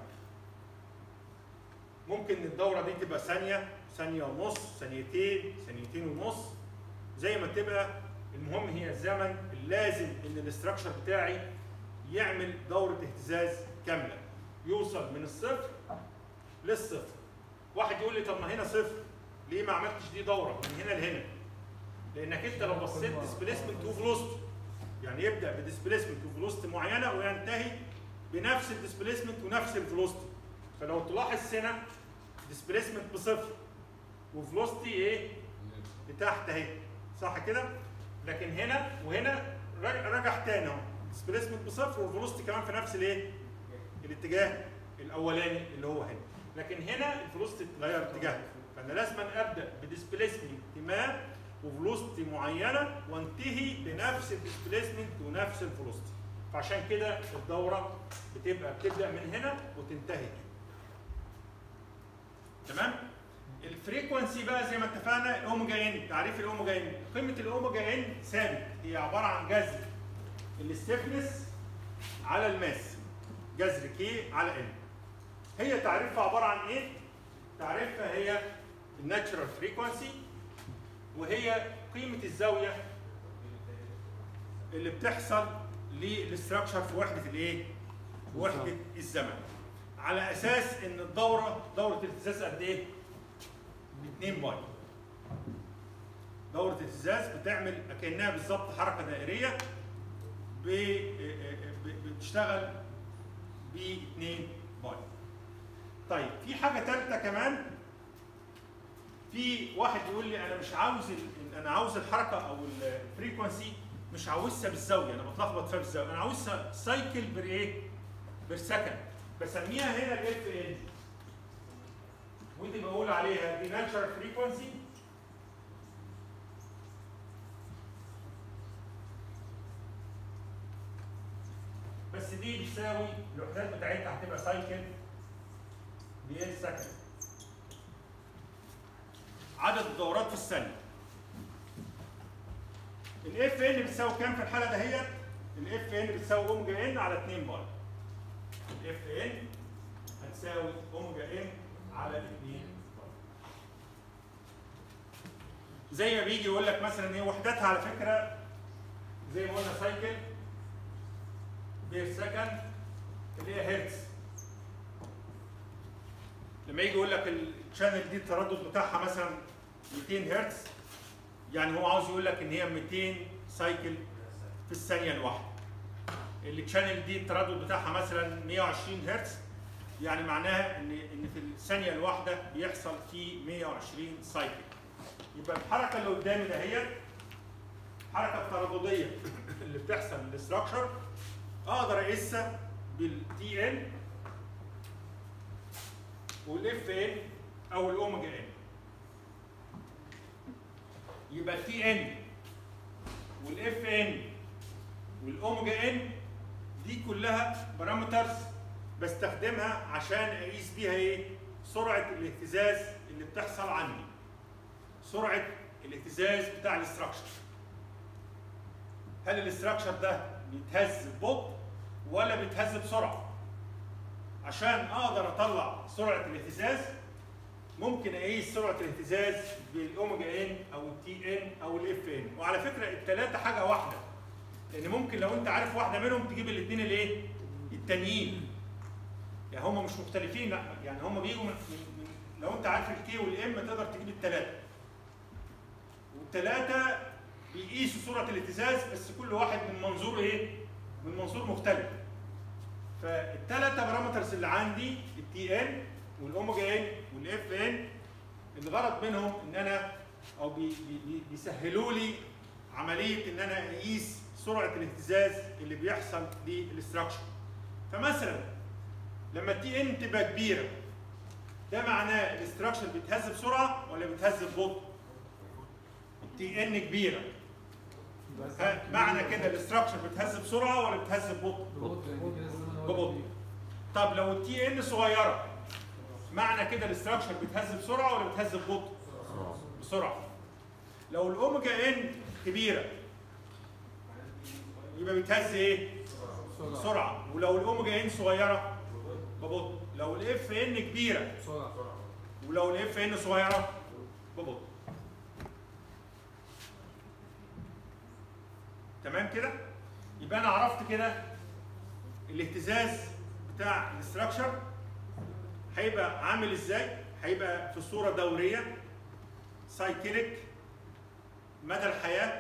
ممكن الدوره دي تبقى ثانيه ثانيه ونص ثانيتين ثانيتين ونص زي ما تبقى المهم هي الزمن اللازم ان الاستراكشر بتاعي يعمل دوره اهتزاز كامله يوصل من الصفر للصفر واحد يقول لي طب ما هنا صفر ليه ما عملتش دي دوره من هنا لهنا لانك انت لو بصيت ديسبيسمنت وفلوست يعني يبدا بديسبيسمنت وفلوست معينه وينتهي بنفس الديسبيسمنت ونفس الفلوست فلو تلاحظ هنا ديسبيسمنت بصفر وفلوستي ايه لتحت اهي صح كده لكن هنا وهنا رج- رجع تاني اهو ديسبيسمنت بصفر والفلوستي كمان في نفس الايه الاتجاه الاولاني اللي هو هنا لكن هنا الفلوستي اتغير اتجاهها فانا لازم ابدا بديسبيسمنت ما وفلوستي معينه وانتهي بنفس الديسبيسمنت ونفس الفلوستي فعشان كده الدوره بتبقى بتبدا من هنا وتنتهي هنا تمام الفريكونسي بقى زي ما اتفقنا الاوميجا ان تعريف الاوميجا ان قيمه الاوميجا ان ثابت هي عباره عن جذر الستيفنس على الماس جذر كي على ان هي تعريفها عباره عن ايه تعريفها هي الناتشرال فريكونسي وهي قيمه الزاويه اللي بتحصل للاستراكشر في وحده الايه في وحده الزمن على اساس ان الدوره دوره الاهتزاز قد ايه 2 باي دوره اهتزاز بتعمل كانها بالظبط حركه دائريه ب- ب- بتشتغل ب 2 باي طيب في حاجه ثالثه كمان في واحد يقول لي انا مش عاوز ال- انا عاوز الحركه او الفريكونسي مش عاوزها بالزاويه انا بتلخبط فيها بالزاويه انا عاوزها سايكل بر ايه؟ بر سكند بسميها هنا الاف ان ودي بقول عليها دي ناتشرال فريكونسي بس دي بتساوي الوحدات بتاعتها هتبقى سايكل بإيه سكند عدد الدورات في الثانية الاف ان بتساوي كام في الحالة دهيت؟ الاف ان بتساوي اوميجا ان على 2 باي الاف ان هتساوي اوميجا ان على 2 باي زي ما بيجي يقول لك مثلا ايه وحداتها على فكره زي ما قلنا سايكل بير سكند اللي هي هرتز لما يجي يقول لك الشانل دي التردد بتاعها مثلا 200 هرتز يعني هو عاوز يقول لك ان هي 200 سايكل في الثانيه الواحده الشانل دي التردد بتاعها مثلا 120 هرتز يعني معناها ان ان في الثانيه الواحده بيحصل في 120 سايكل يبقى الحركه اللي قدامي دهيت الحركه التردديه اللي بتحصل للاستراكشر اقدر اقيسها بالتي ان والاف ان او الاوميجا ان يبقى التي ان والاف ان والاوميجا ان دي كلها بارامترز بستخدمها عشان اقيس بيها ايه سرعه الاهتزاز اللي بتحصل عندي سرعه الاهتزاز بتاع الاستراكشر هل الاستراكشر ده بيتهز ببطء ولا بيتهز بسرعه عشان اقدر اطلع سرعه الاهتزاز ممكن اقيس سرعه الاهتزاز بالاوميجا ان او التي ان او الاف ان وعلى فكره الثلاثه حاجه واحده لان ممكن لو انت عارف واحده منهم تجيب الاثنين الايه التانيين يعني هم مش مختلفين لا يعني هم بيجوا من, من, من لو انت عارف الكي والام تقدر تجيب الثلاثه والثلاثه بيقيسوا سرعه الاهتزاز بس كل واحد من منظور ايه من منظور مختلف فالثلاثه بارامترز اللي عندي التي ان والاوميجا ان والاف ان الغرض منهم ان انا او بي بي بي بيسهلوا لي عمليه ان انا اقيس سرعه الاهتزاز اللي بيحصل للاستراكشر فمثلا لما التي ان تبقى كبيره ده معناه الاستراكشر بيتهز بسرعه ولا بيتهز ببطء؟ التي ان كبيره ها، معنى كده الاستراكشر بيتهز بسرعه ولا بيتهز ببطء؟ ببطء طب لو التي ان صغيره معنى كده الاستراكشر بيتهز بسرعه ولا بيتهز ببطء؟ بسرعه لو الاوميجا ان كبيره يبقى بيتهز ايه؟ بسرعه ولو الاوميجا ان صغيره ببطء لو الاف ان كبيره ولو الاف ان صغيره ببطء تمام كده يبقى انا عرفت كده الاهتزاز بتاع الاستراكشر هيبقى عامل ازاي هيبقى في صوره دوريه سايكليك مدى الحياه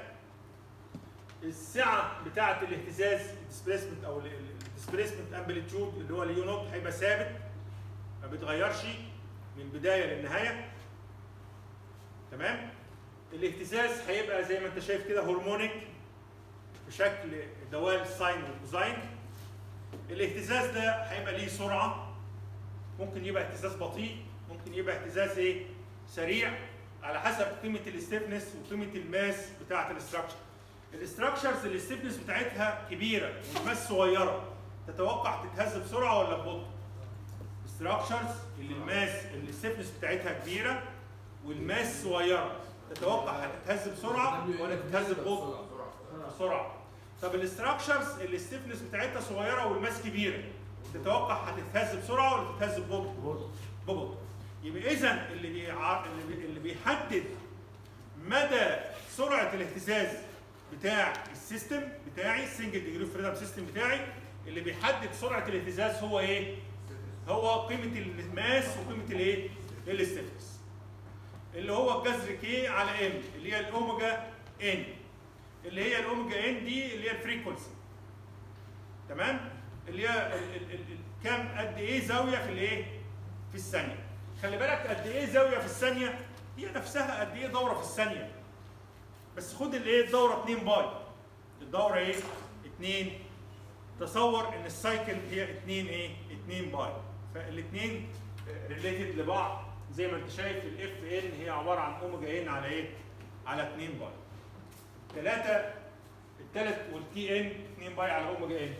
السعه بتاعه الاهتزاز الديسبيسمنت او الديسبيسمنت امبليتيود اللي هو اليو نوت هيبقى ثابت ما بيتغيرش من بدايه للنهايه تمام الاهتزاز هيبقى زي ما انت شايف كده هرمونيك بشكل دوال الساين والكوزاين الاهتزاز ده هيبقى ليه سرعه ممكن يبقى اهتزاز بطيء ممكن يبقى اهتزاز ايه سريع على حسب قيمه الاستفنس وقيمه الماس بتاعه الاستراكشر الاستراكشرز اللي الستيفنس بتاعتها كبيره والماس صغيره تتوقع تتهز بسرعه ولا ببطء؟ الاستراكشرز اللي الماس اللي الستيفنس بتاعتها كبيره والماس صغيره تتوقع هتتهز بسرعه ولا تتهز ببطء؟ بسرعه طب الاستراكشرز اللي الستيفنس بتاعتها صغيره والماس كبيره تتوقع هتتهز بسرعه ولا تتهز ببطء؟ ببطء يبقى اذا اللي بيع... اللي بي- اللي بيحدد مدى سرعه الاهتزاز بتاع السيستم بتاعي السنجل ديجري فريدم سيستم بتاعي اللي بيحدد سرعه الاهتزاز هو ايه؟ هو قيمه الماس وقيمه الايه؟ الاستفنس اللي هو الجذر كي على ام اللي هي الاوميجا ان اللي هي الاوميجا ان دي اللي هي الفريكونسي تمام؟ اللي هي ال- ال- ال- ال- كام قد ايه زاويه في الايه؟ في الثانيه خلي بالك قد ايه زاويه في الثانيه هي نفسها قد ايه دوره في الثانيه بس خد الايه الدوره 2 باي الدوره ايه 2 تصور ان السايكل هي 2 ايه 2 باي فالاثنين ريليتد لبعض زي ما انت شايف الاف ان هي عباره عن اوميجا ان على ايه على 2 باي ثلاثه الثالث والتي ان 2 باي على اوميجا ان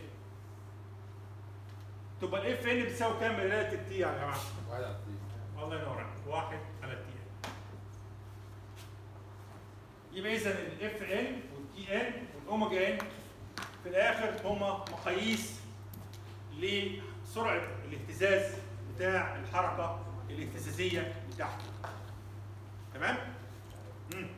تبقى الاف ان بتساوي كام ريليتد تي يا جماعه واحد على التين الله ينور عليك واحد على التي ان يبقى اذا الاف ان والتي ان والاوميجا ان في الاخر هما مقاييس لسرعه الاهتزاز بتاع الحركه الاهتزازيه بتاعتي تمام؟ مم.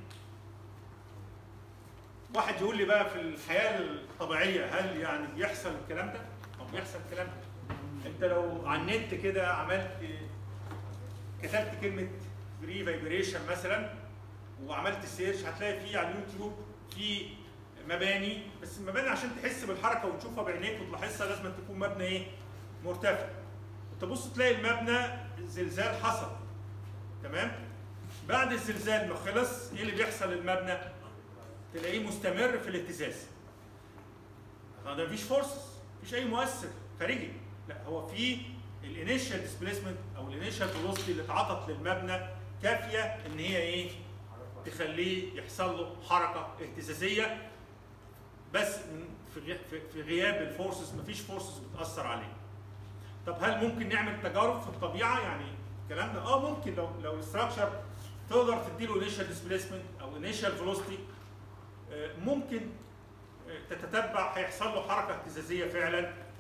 واحد يقول لي بقى في الحياه الطبيعيه هل يعني بيحصل الكلام ده؟ او بيحصل الكلام ده؟ انت لو على النت كده عملت كتبت كلمه فري فايبريشن مثلا وعملت سيرش هتلاقي فيه على اليوتيوب في مباني بس المباني عشان تحس بالحركه وتشوفها بعينيك وتلاحظها لازم تكون مبنى ايه؟ مرتفع. تبص تلاقي المبنى زلزال حصل. تمام؟ بعد الزلزال ما خلص ايه اللي بيحصل للمبنى؟ تلاقيه مستمر في الاهتزاز. ده مفيش فورسز، مفيش اي مؤثر خارجي، لا هو في الانيشال ديسبيسمنت او الانيشال فيلوسيتي اللي اتعطت للمبنى كافيه ان هي ايه؟ تخليه يحصل له حركه اهتزازيه بس من- في غي- في- في غياب الفورسز مفيش فورسز بتاثر عليه. طب هل ممكن نعمل تجارب في الطبيعه يعني الكلام ده؟ اه ممكن لو لو الاستراكشر تقدر تديله انيشال ديسبيسمنت او انيشال فيلوسيتي ممكن آه، تتتبع هيحصل له حركه اهتزازيه فعلا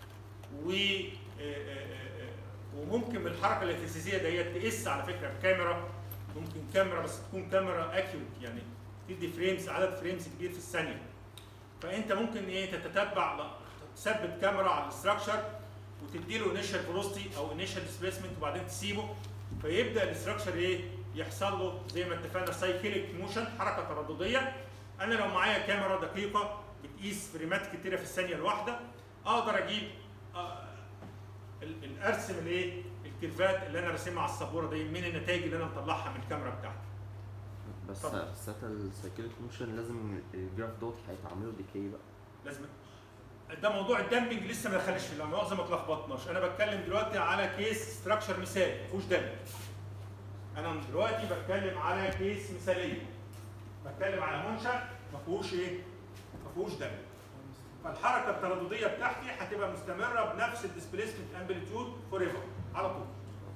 و آه، آه، آه، وممكن من الحركه الاهتزازيه ديت تقيس على فكره بكاميرا ممكن كاميرا بس تكون كاميرا اكيوت يعني تدي فريمز عدد فريمز كبير في الثانيه فانت ممكن ايه تتتبع لا، تثبت كاميرا على الاستراكشر وتدي له انيشال فيلوسيتي او انيشال ديسبيسمنت وبعدين تسيبه فيبدا الاستراكشر ايه يحصل له زي ما اتفقنا سايكليك موشن حركه تردديه انا لو معايا كاميرا دقيقه بتقيس فريمات كتيره في الثانيه الواحده اقدر اجيب آه، ال- ال- ارسم الايه الكيرفات اللي انا راسمها على السبوره دي من النتائج اللي انا مطلعها من الكاميرا بتاعتي بس اتفضل. ساعتها السايكليك موشن لازم الجراف دوت هيتعملوا ديكي بقى لازم ده موضوع الدمبنج لسه ما دخلش فيه لا مؤاخذه ما تلخبطناش انا بتكلم دلوقتي على كيس ستراكشر مثالي ما فيهوش دمبنج انا دلوقتي بتكلم على كيس مثاليه بتكلم على منشا ما فيهوش ايه ما فيهوش دمبنج فالحركه التردديه بتاعتي هتبقى مستمره بنفس الديسبيسمنت امبليتيود فور ايفر على طول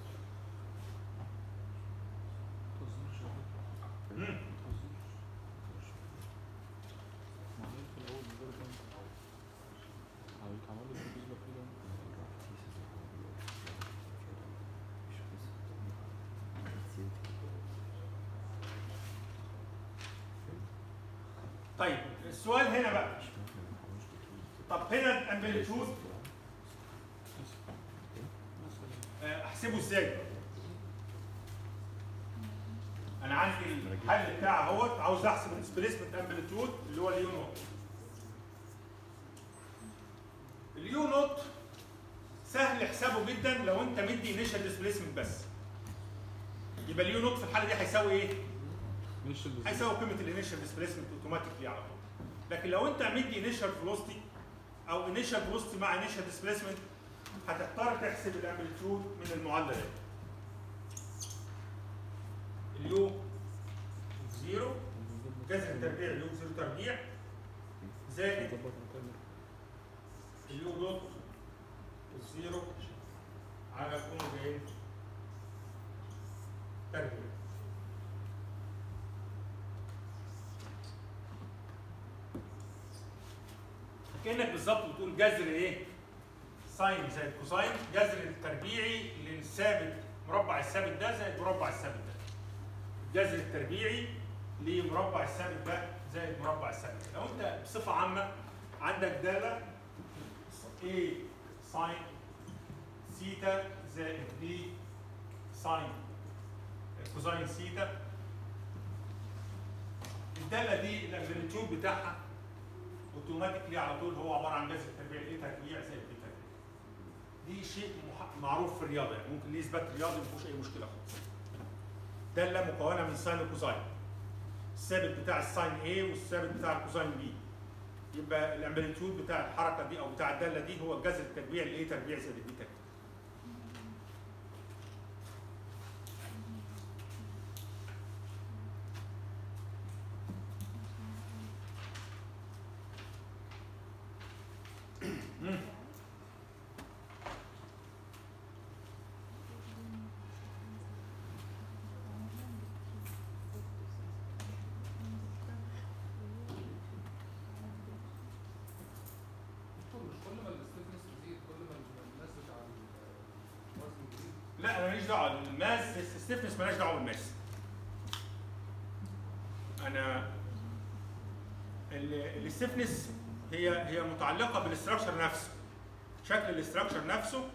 مم. طيب السؤال هنا بقى طب هنا الامبليتيود آه، احسبه ازاي؟ انا عندي الحل بتاعي اهوت عاوز احسب الديسبيسمنت امبليتيود اللي هو اليو نوت اليو نوت سهل حسابه جدا لو انت مدي انيشال ديسبيسمنت بس يبقى اليو نوت في الحاله دي هيساوي ايه؟ مش ال- هيساوي قيمه الانيشال ديسبيسمنت اوتوماتيكلي على طول لكن لو انت مدي انيشال فيلوسيتي او انيشال فيلوسيتي مع انيشال ديسبيسمنت هتضطر تحسب الامبليتيود من المعادله دي اليو زيرو جذر التربيع اليو زيرو تربيع زائد اليو دوت زيرو على الاوميجا ايه تربيع كانك بالظبط بتقول جذر ايه؟ ساين زائد كوساين جذر التربيعي للثابت مربع الثابت ده زائد مربع الثابت ده. الجذر التربيعي لمربع الثابت ده زائد مربع الثابت ده. لو انت بصفه عامه عندك داله A ساين سيتا زائد B ساين كوساين سيتا الداله دي الامبليتيود بتاعها اوتوماتيكلي على طول هو عباره عن جذر تربيع ايه تربيع زائد بي تربيع. دي شيء مح- معروف في الرياضه يعني ممكن ليه اثبات رياضي ما فيهوش اي مشكله خالص. داله مكونه من ساين وكوزاين. الثابت بتاع الساين A والثابت بتاع الكوزاين B. يبقى الامبليتيود بتاع الحركه دي او بتاع الداله دي هو الجذر التربيع لايه تربيع زائد بي تربيع. دكتور مش كل ما الستيفنس تزيد كل ما الماس بتاع الوزن يزيد لا انا ماليش دعوه الماس الستيفنس مالهاش دعوه بالماس انا ال- الستيفنس هي هي متعلقه بالاستراكشر نفسه شكل الاستراكشر نفسه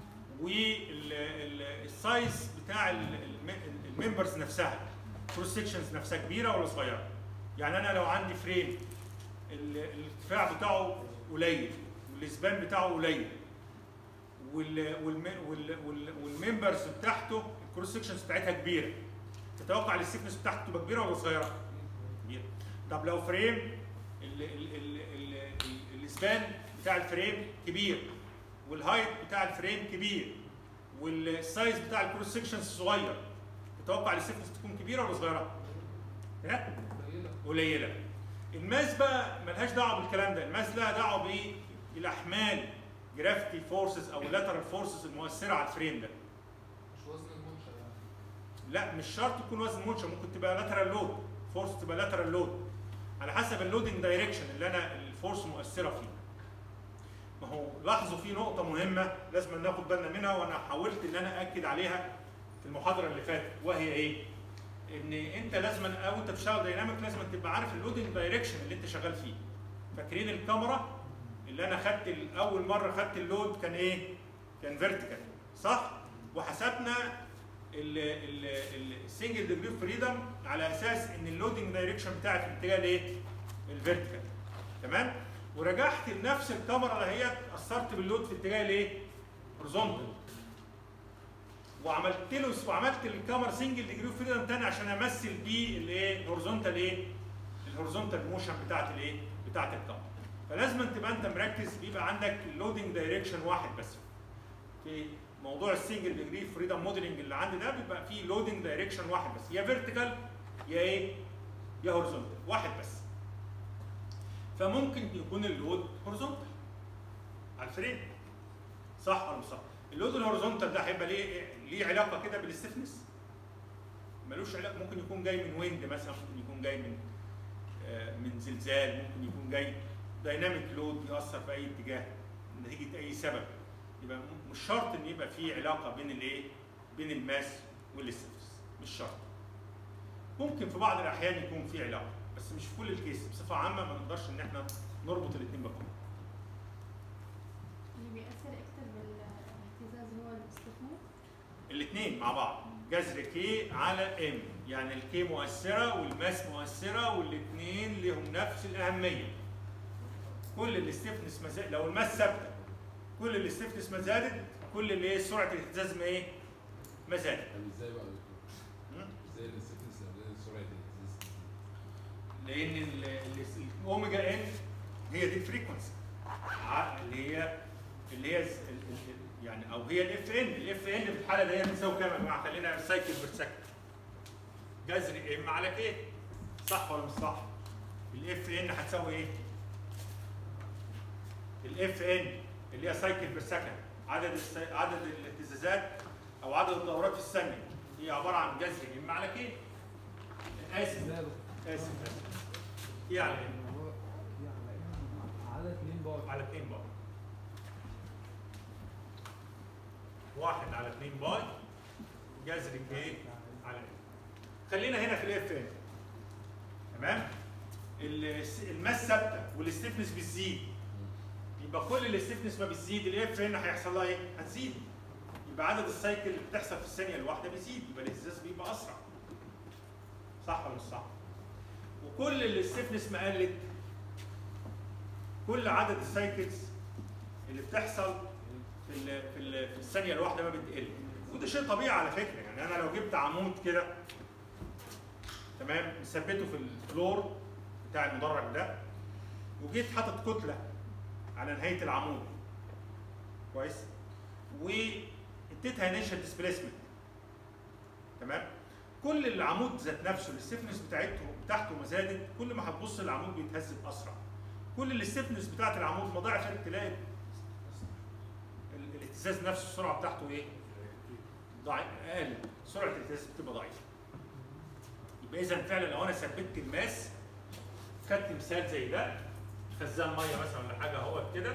والسايز بتاع الممبرز نفسها كروس سيكشنز نفسها كبيره ولا صغيره يعني انا لو عندي فريم ال- الارتفاع بتاعه قليل والاسبان بتاعه قليل وال والم وال وال والممبرز بتاعته الكروس سكشنز بتاعتها كبيره تتوقع السيكنس بتاعته تبقى كبيره ولا صغيره؟ كبيره طب لو فريم ال ال ال ال ال الاسبان بتاع الفريم كبير والهايت بتاع الفريم كبير والسايز بتاع الكروس سكشنز صغير تتوقع السيكنس تكون كبيره ولا صغيره؟ ها؟ قليله قليله الماس بقى ملهاش دعوه بالكلام ده الماس لها دعوه بايه الاحمال جرافيتي فورسز او لاترال فورسز المؤثره على الفريم ده مش وزن المنشا يعني لا مش شرط تكون وزن منشا ممكن تبقى لاترال لود فورس تبقى لاترال لود على حسب اللودنج دايركشن اللي انا الفورس مؤثره فيه ما هو لاحظوا في نقطه مهمه لازم ناخد بالنا منها وانا حاولت ان انا اكد عليها في المحاضره اللي فاتت وهي ايه ان انت لازم او انت بتشتغل دايناميك لازم تبقى عارف اللودنج دايركشن اللي انت شغال فيه فاكرين الكاميرا اللي انا خدت ال- اول مره خدت اللود كان ايه كان فيرتيكال صح وحسبنا السنجل ديجري فريدم على اساس ان اللودنج دايركشن بتاعي في الاتجاه الايه الفيرتيكال تمام ورجعت لنفس الكاميرا اللي هي اثرت باللود في اتجاه الايه هورزونتال وعملت له وعملت الكاميرا سنجل ديجري فريدم تاني عشان امثل بيه الايه هورزونتال ايه الهورزونتال موشن بتاعت الايه بتاعت الكاميرا فلازم تبقى انت مركز بيبقى عندك اللودنج دايركشن واحد بس في موضوع السنجل ديجري فريدم موديلنج اللي عندي ده بيبقى فيه لودنج دايركشن واحد بس يا فيرتيكال يا ايه يا هورزونتال واحد بس فممكن يكون اللود هورزونتال على الفريم صح ولا مش صح؟ اللود الهورزونتال ده هيبقى ليه ليه علاقه كده بالستفنس؟ ملوش علاقه ممكن يكون جاي من ويند مثلا ممكن يكون جاي من آه، من زلزال ممكن يكون جاي دايناميك لود ياثر في اي اتجاه نتيجه اي سبب يبقى م- مش شرط ان يبقى في علاقه بين الايه؟ بين الماس والستفنس مش شرط ممكن في بعض الاحيان يكون في علاقه بس مش في كل الكيس بصفه عامه ما نقدرش ان احنا نربط الاثنين ببعض اللي بيأثر أكتر بالاهتزاز هو الاستثمار الاثنين مع بعض جذر كي على ام يعني الكي مؤثره والماس مؤثره والاثنين لهم نفس الاهميه كل الاستفنس ما زاد لو الماس ثابته كل الاستفنس ما زادت كل اللي ايه سرعه الاهتزاز ما ايه ما زادت طب ازاي بقى يا دكتور؟ م? ازاي الاستفنس زي سرعه الاهتزاز لان ال- ال- الاوميجا ان هي دي الفريكونسي ع- اللي هي اللي هي ز- ال- ال- ال- يعني او هي الاف ان الاف ان في الحاله دي بتساوي كام يا جماعه خلينا سايكل بير سكند جذر ام على كي صح ولا مش صح؟ الاف ان هتساوي ايه؟ الاف ان اللي هي سايكل بير سكند عدد الس- عدد الاهتزازات او عدد الدورات في الثانيه هي عباره عن جذر ام على كي اسف ازاي بقى؟ اسف اسف ايه على ايه؟ هو يعني على اتنين بار على 2 باي واحد على 2 باي جذر الكي على ايه خلينا هنا في الاف ان تمام الس- الماس ثابته والستيفنس بتزيد يبقى كل الستيفنس ما بتزيد الاف ان هيحصل لها ايه؟ هتزيد يبقى عدد السايكل اللي بتحصل في الثانيه الواحده بيزيد يبقى الاهتزاز بيبقى اسرع صح ولا مش صح؟ وكل الستيفنس ما قلت كل عدد السايكلز اللي بتحصل في ال في, ال في الثانيه الواحده ما بتقل وده شيء طبيعي على فكره يعني انا لو جبت عمود كده تمام مثبته في الفلور بتاع المدرج ده وجيت حاطط كتله على نهايه العمود كويس واديتها انيشال ديسبيسمنت تمام كل العمود ذات نفسه الستفنس بتاعته بتاعته ما زادت كل ما هتبص العمود بيتهز باسرع كل الستفنس بتاعت العمود ما ضعفت تلاقي ال- الاهتزاز نفسه السرعه بتاعته ايه؟ ضعيف اقل سرعه الاهتزاز بتبقى ضعيفه يبقى اذا فعلا لو انا ثبتت الماس خدت مثال زي ده خزان ميه مثلا ولا حاجه اهوت كده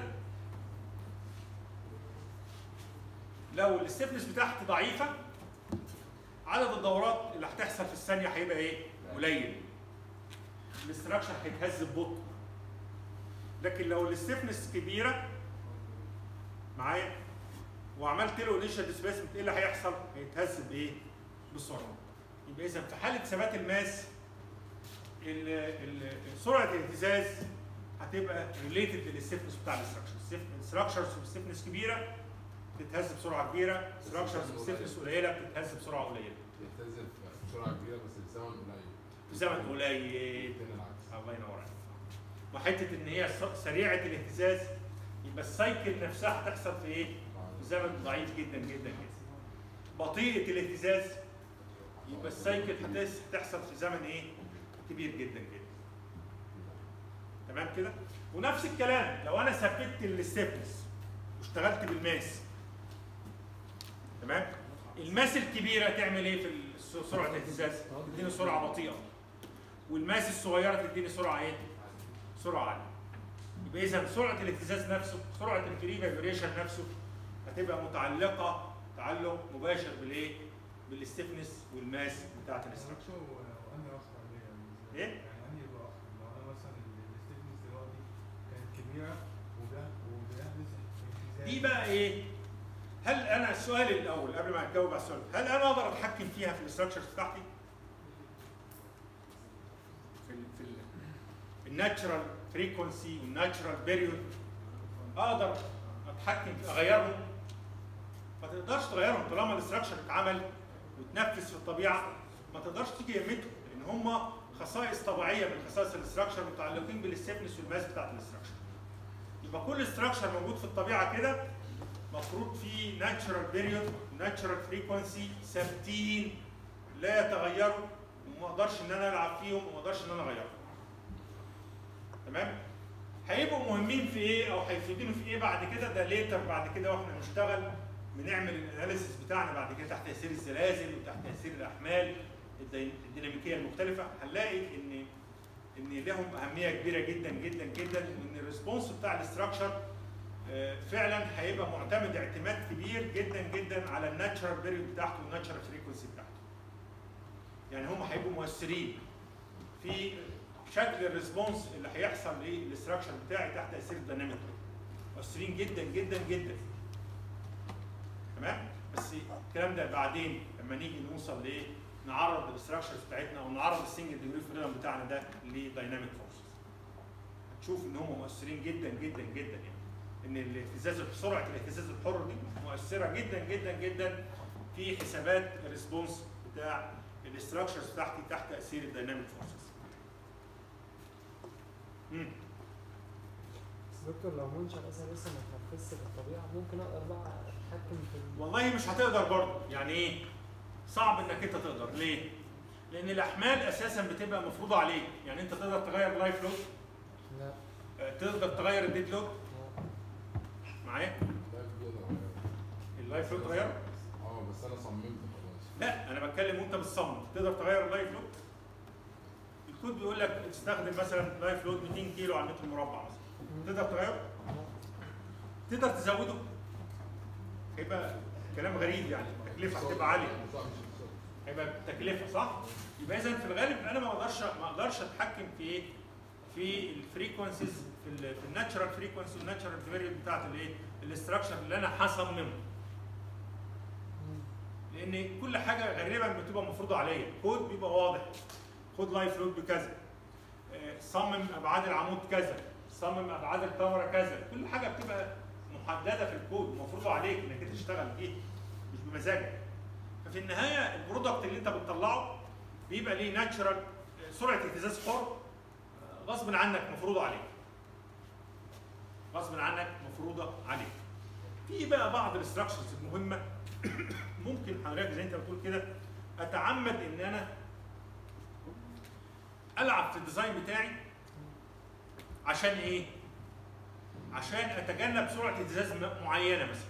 لو الستفنس بتاعتي ضعيفه عدد الدورات اللي هتحصل في الثانيه هيبقى ايه؟ قليل الاستراكشر هيتهز ببطء لكن لو الستفنس كبيره معايا وعملت له انيشال ديسبيسمنت ايه اللي هيحصل؟ هيتهز بايه؟ بسرعه. يبقى اذا في حاله ثبات الماس ال- ال- سرعه الاهتزاز هتبقى ريليتد للستفنس بتاع الاستراكشر. الستراكشرز بستفنس كبيره بتتهز بسرعه كبيره، ستراكشرز بستفنس قليله بتتهز بسرعه قليله. بيهتز في سرعه كبيره بس في زمن قليل في زمن قليل التاني العكس الله ينور عليك وحته ان هي س- سريعه الاهتزاز يبقى السايكل نفسها هتحصل في ايه؟ في زمن ضعيف جدا جدا جدا. بطيئه الاهتزاز يبقى السايكل هتس- هتحصل في زمن ايه؟ كبير جدا جدا. تمام كده؟ ونفس الكلام لو انا ثبت الستيفنس واشتغلت بالماس تمام؟ الماس الكبيره تعمل ايه في الس- سرعه الاهتزاز؟ تديني سرعه بطيئه والماس الصغيره تديني سرعه ايه؟ سرعه عاليه. يبقى اذا سرعه الاهتزاز نفسه سرعه الفري فايبريشن نفسه هتبقى متعلقه تعلق مباشر بالايه؟ بالستيفنس والماس بتاعت الاستراكشر وانهي اخطر ليه يعني إيه؟ يعني انهي يبقى اخطر لو انا مثلا الستيفنس دلوقتي كانت كبيره وده وبيحدث اهتزاز دي بقى ايه؟ هل انا السؤال الاول قبل ما اجاوب على السؤال هل انا اقدر اتحكم فيها في الاستراكشرز بتاعتي؟ في ال في ال الناتشرال فريكونسي والناتشرال بيريود اقدر اتحكم في اغيرهم ما تقدرش تغيرهم طالما الاستراكشر اتعمل وتنفذ في الطبيعه ما تقدرش تيجي يمتهم لان هم خصائص طبيعيه من خصائص الاستراكشر متعلقين بالاستفنس والماس بتاعت الاستراكشر يبقى كل استراكشر موجود في الطبيعه كده مفروض فيه ناتشرال بيريود ناتشرال فريكونسي ثابتين لا يتغيروا وما اقدرش ان انا العب فيهم وما اقدرش ان انا اغيرهم تمام هيبقوا مهمين في ايه او هيفيدوني في ايه بعد كده ده ليتر بعد كده واحنا بنشتغل بنعمل الاناليسيس بتاعنا بعد كده تحت تاثير الزلازل وتحت تاثير الاحمال الدي- الديناميكيه المختلفه هنلاقي ان ان لهم اهميه كبيره جدا جدا جدا وان الريسبونس بتاع الاستراكشر آه، فعلا هيبقى معتمد اعتماد كبير جدا جدا على الناتشرال بيريود بتاعته والناتشرال فريكونسي بتاعته. يعني هم هيبقوا مؤثرين في شكل الريسبونس اللي هيحصل للاستراكشر بتاعي تحت تاثير الديناميك مؤثرين جدا جدا جدا. تمام؟ بس الكلام ده بعدين لما نيجي نوصل لايه؟ نعرض الاستراكشرز بتاعتنا او نعرض السنجل ديجري فريدم بتاعنا ده لدايناميك فورسز. هتشوف ان هم مؤثرين جدا جدا جدا يعني. ان الاهتزاز سرعه الاهتزاز الحر دي مؤثره جدا جدا جدا في حسابات الريسبونس بتاع الاستراكشرز بتاعتي تحت تاثير الدايناميك فورسز. امم بس دكتور لو منشأ مثلا لسه ما اتنفذش في الطبيعة ممكن اقدر بقى اتحكم في ال- والله مش هتقدر برضه يعني ايه؟ صعب انك انت تقدر ليه؟ لان الاحمال اساسا بتبقى مفروضه عليك يعني انت تقدر تغير اللايف لود لا آه، تقدر تغير الديد لود لا. معايا؟ ده الجول أهو. اللايف لود تغيره؟ اه بس انا صممت خلاص لا انا بتكلم وانت بتصمم تقدر تغير اللايف لود الكود بيقول لك تستخدم مثلا لايف لود 200 كيلو على المتر مربع مثلا تقدر تغيره تقدر تزوده هيبقى كلام غريب يعني التكلفه هتبقى عاليه صعب مش صعب. هيبقى تكلفه صح يبقى اذا في الغالب انا ما اقدرش ما اقدرش اتحكم في ايه في الفريكونسيز في ال في الناتشرال فريكونسي والناتشرال فيريود بتاعت الايه الاستراكشر اللي انا هصممه لان كل حاجه غالبا بتبقى مفروضه عليا كود بيبقى واضح خد لايف لود بكذا آه، صمم ابعاد العمود كذا صمم ابعاد الكاميرا كذا كل حاجه بتبقى محدده في الكود مفروضه عليك انك انت تشتغل بيها مش بمزاجك ففي النهايه البرودكت اللي انت بتطلعه بيبقى ليه ناتشرال سرعه اهتزاز حر آه، غصب عنك مفروضه عليك غصب عنك مفروضه عليك في بقى بعض الاستراكشرز المهمه ممكن حضرتك زي انت بتقول كده اتعمد ان انا العب في الديزاين بتاعي عشان ايه؟ عشان اتجنب سرعه اهتزاز م- معينه مثلا.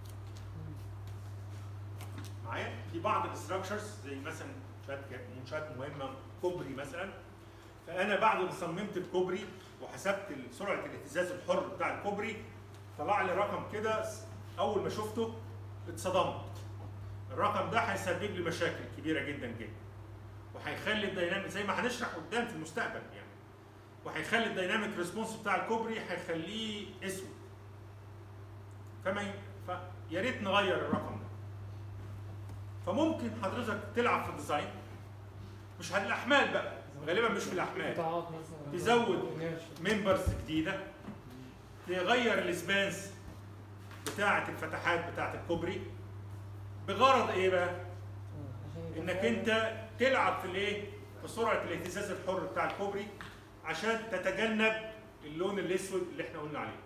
معايا؟ في بعض الاستراكشرز زي مثلا منشات ك- منشات مهمه كوبري مثلا فانا بعد ما صممت الكوبري وحسبت سرعه الاهتزاز الحر بتاع الكوبري طلع لي رقم كده اول ما شفته اتصدمت. الرقم ده هيسبب لي مشاكل كبيره جدا جدا. وهيخلي الديناميك زي ما هنشرح قدام في المستقبل يعني. وهيخلي الديناميك ريسبونس بتاع الكوبري هيخليه اسود. فما ي... فيا ريت نغير الرقم ده. فممكن حضرتك تلعب في الديزاين مش على الاحمال بقى غالبا مش في الاحمال قطاعات مثلا تزود inertia. ممبرز جديده تغير السبانس بتاعه الفتحات بتاعه الكوبري بغرض ايه بقى؟ آه، عشان انك يتفاعل- انت تلعب في الايه؟ في سرعه الاهتزاز الحر بتاع الكوبري عشان تتجنب اللون الاسود اللي احنا قلنا عليه.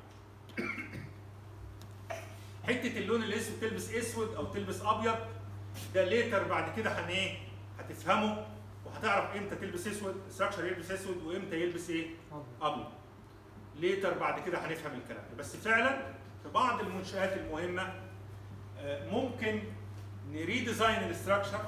حته اللون الاسود تلبس اسود او تلبس ابيض ده ليتر بعد كده هن ايه؟ هتفهمه وهتعرف امتى تلبس اسود الستراكشر يلبس اسود وامتى يلبس ايه؟ أبيض. ابيض. ليتر بعد كده هنفهم الكلام ده بس فعلا في بعض المنشآت المهمه آه، ممكن نريديزاين الاستراكشر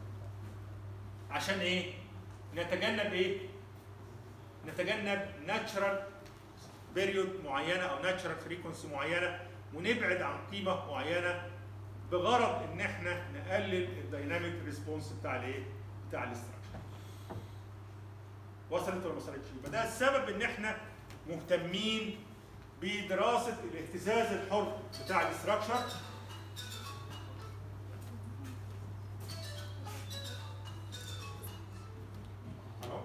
عشان ايه؟ نتجنب ايه؟ نتجنب ناتشرال بيريود معينه او ناتشرال فريكونسي معينه ونبعد عن قيمه معينه بغرض ان احنا نقلل الدايناميك ريسبونس بتاع الايه؟ بتاع الاستراكشر. وصلت ولا ما وصلتش؟ يبقى ده السبب ان احنا مهتمين بدراسه الاهتزاز الحر بتاع الاستراكشر أهو.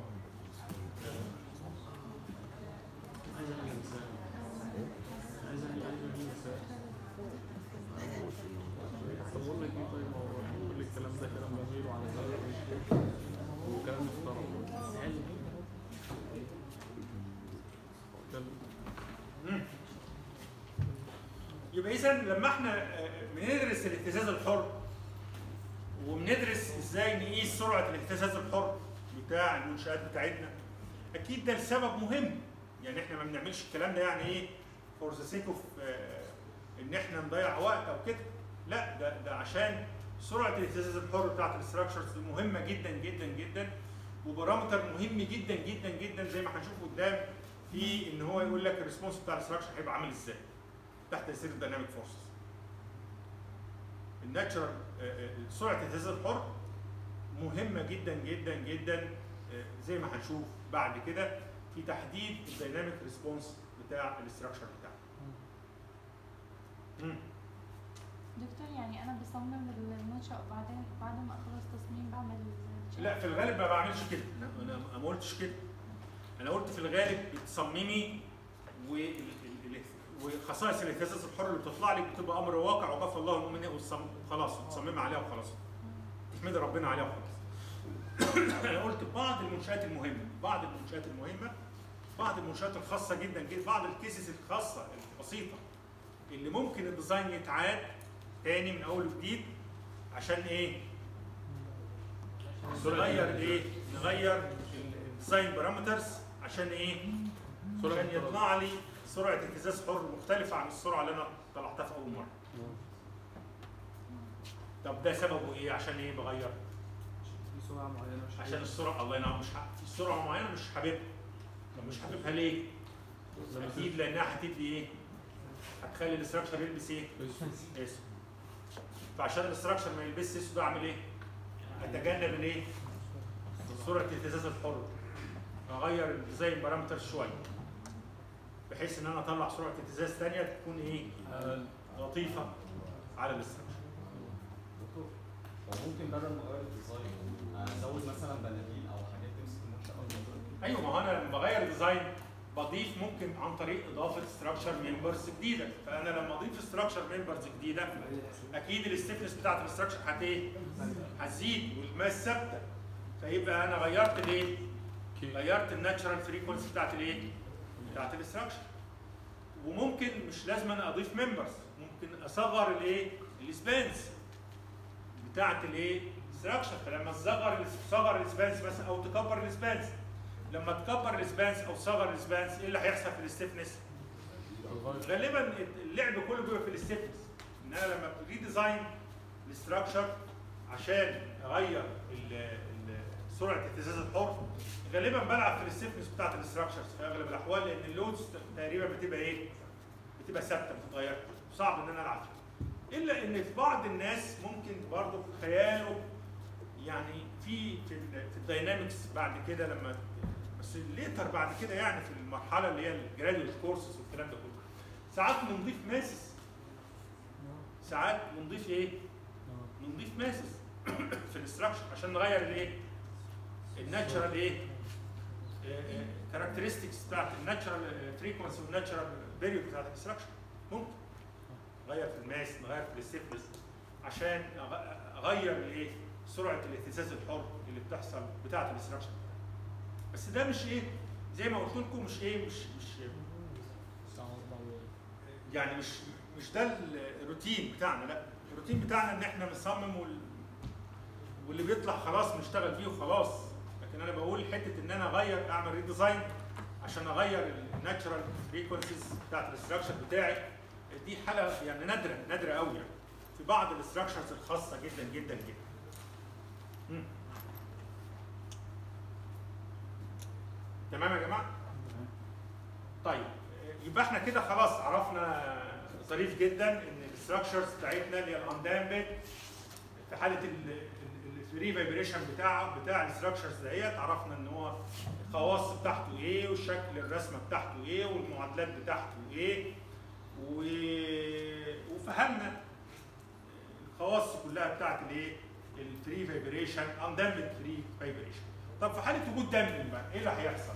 عايز اعمل مثال عايز اعمل اعمل مثال طب اقول لك ايه طيب هو كل الكلام ده كلام جميل وعلى ذلك وكلام محترم هل كان يبقى اذا لما احنا آه، بندرس الاهتزاز الحر وبندرس ازاي نقيس سرعه الاهتزاز الحر بتاع المنشات بتاعتنا اكيد ده لسبب مهم يعني احنا ما بنعملش الكلام ده يعني ايه فور ذا سيك اوف ان احنا نضيع وقت او كده لا ده ده عشان سرعه الاهتزاز الحر بتاعت الاستراكشرز دي مهمه جدا جدا جدا وبارامتر مهم جدا جدا جدا زي ما هنشوف قدام في ان هو يقول لك الريسبونس بتاع الاستراكشر هيبقى عامل ازاي تحت تاثير الديناميك فورسز الناتشرال سرعه الاهتزاز الحر مهمه جدا جدا جدا آه، زي ما هنشوف بعد كده في تحديد الديناميك ريسبونس بتاع الاستراكشر بتاعنا مم. دكتور يعني انا بصمم المنشأ وبعدين بعد ما اخلص تصميم بعمل check. لا في الغالب ما بعملش كده انا انا ما قلتش كده انا قلت في الغالب بتصممي و ال- ال- ال- وخصائص الاهتزاز الحر اللي بتطلع لك بتبقى امر واقع وغفر الله المؤمنين والصم- خلاص تصممي عليها وخلاص تحمدي ربنا عليها وخلاص انا قلت بعض المنشات المهمه بعض المنشات المهمه بعض المنشات الخاصه جدا جدا بعض الكيسز الخاصه البسيطه اللي ممكن الديزاين يتعاد تاني من اول وجديد عشان ايه؟ نغير ايه؟ نغير الديزاين بارامترز عشان ايه؟ عشان يطلع لي سرعه اهتزاز حر مختلفه عن السرعه اللي انا طلعتها في اول مره. طب ده سببه ايه؟ عشان ايه بغير؟ في سرعه معينه مش عشان السرعه الله ينور مش ح- في سرعه معينه مش حاببها. طب مش حاببها ليه؟ اكيد لانها هتدي ايه؟ هتخلي الاستراكشر يلبس ايه؟ اسود. فعشان الاستراكشر ما يلبسش اسود اعمل ايه؟ اتجنب الايه؟ سرعه الاهتزاز الحر. اغير الديزاين بارامتر شويه. بحيث ان انا اطلع سرعه اهتزاز ثانيه تكون ايه؟ لطيفه على الاستراكشر. دكتور هو ممكن بدل ما اغير الديزاين ازود مثلا بناديل او حاجات تمسك المنشأ اكتر ايوه ما هو انا لما بغير ديزاين بضيف ممكن عن طريق اضافه ستراكشر ممبرز جديده فانا لما اضيف ستراكشر ممبرز جديده اكيد الاستفنس بتاعت الاستراكشر هت ايه؟ هتزيد والماس ثابته فيبقى انا غيرت الايه؟ غيرت الناتشرال فريكونسي بتاعت الايه؟ بتاعت الاستراكشر وممكن مش لازم انا اضيف ممبرز ممكن اصغر الايه؟ السبانس بتاعت الايه؟ الاستراكشر فلما تصغر تصغر السبانس مثلا او تكبر السبانس لما تكبر السبانس او تصغر السبانس ايه اللي هيحصل في الاستفنس؟ غالبا اللعب كله بيبقى في الاستفنس ان انا لما ابتدي ديزاين الاستراكشر عشان اغير ال- ال- سرعه اهتزاز الحر غالبا بلعب في الاستفنس بتاعت الاستراكشرز في اغلب الاحوال لان اللودز تقريبا بتبقى ايه؟ بتبقى ثابته ما بتتغيرش صعب ان انا العب فيها الا ان في بعض الناس ممكن برضه في خياله يعني في في, ال- في الداينامكس بعد كده لما بس ليتر بعد كده يعني في المرحله اللي هي الجراديويت كورسز والكلام ده كله ساعات بنضيف ماسس ساعات بنضيف ايه؟ بنضيف ماسس في الاستراكشر عشان نغير الايه؟ الناتشرال ايه؟ كاركترستكس بتاعت الناتشرال فريكونسي والناتشرال بيريود بتاعت الاستراكشر ممكن نغير في الماس نغير في الستيفنس عشان أغ- اغير الايه؟ سرعه الاهتزاز الحر اللي بتحصل بتاعت الاستراكشر بس ده مش ايه؟ زي ما قلت لكم مش ايه؟ مش مش يعني مش مش ده الروتين بتاعنا لا الروتين بتاعنا ان احنا نصمم وال... واللي بيطلع خلاص نشتغل فيه وخلاص لكن انا بقول حته ان انا اغير اعمل ريديزاين عشان اغير الناتشرال فريكونسيز بتاعت الاستراكشر بتاعي دي حاله يعني نادره نادره قوي يعني في بعض الاستراكشرز الخاصه جدا جدا جدا مم. تمام يا جماعه طيب يبقى احنا كده خلاص عرفنا ظريف جدا ان الستراكشرز بتاعتنا اللي هي الاندامبد في حاله الفري فايبريشن بتاع بتاع الستراكشرز ديت عرفنا ان هو الخواص بتاعته ايه والشكل الرسمه بتاعته ايه والمعادلات بتاعته ايه و... وفهمنا الخواص كلها بتاعت الايه الفري فايبريشن اندامبد فري فايبريشن طب في حاله وجود دامبنج بقى ايه اللي هيحصل؟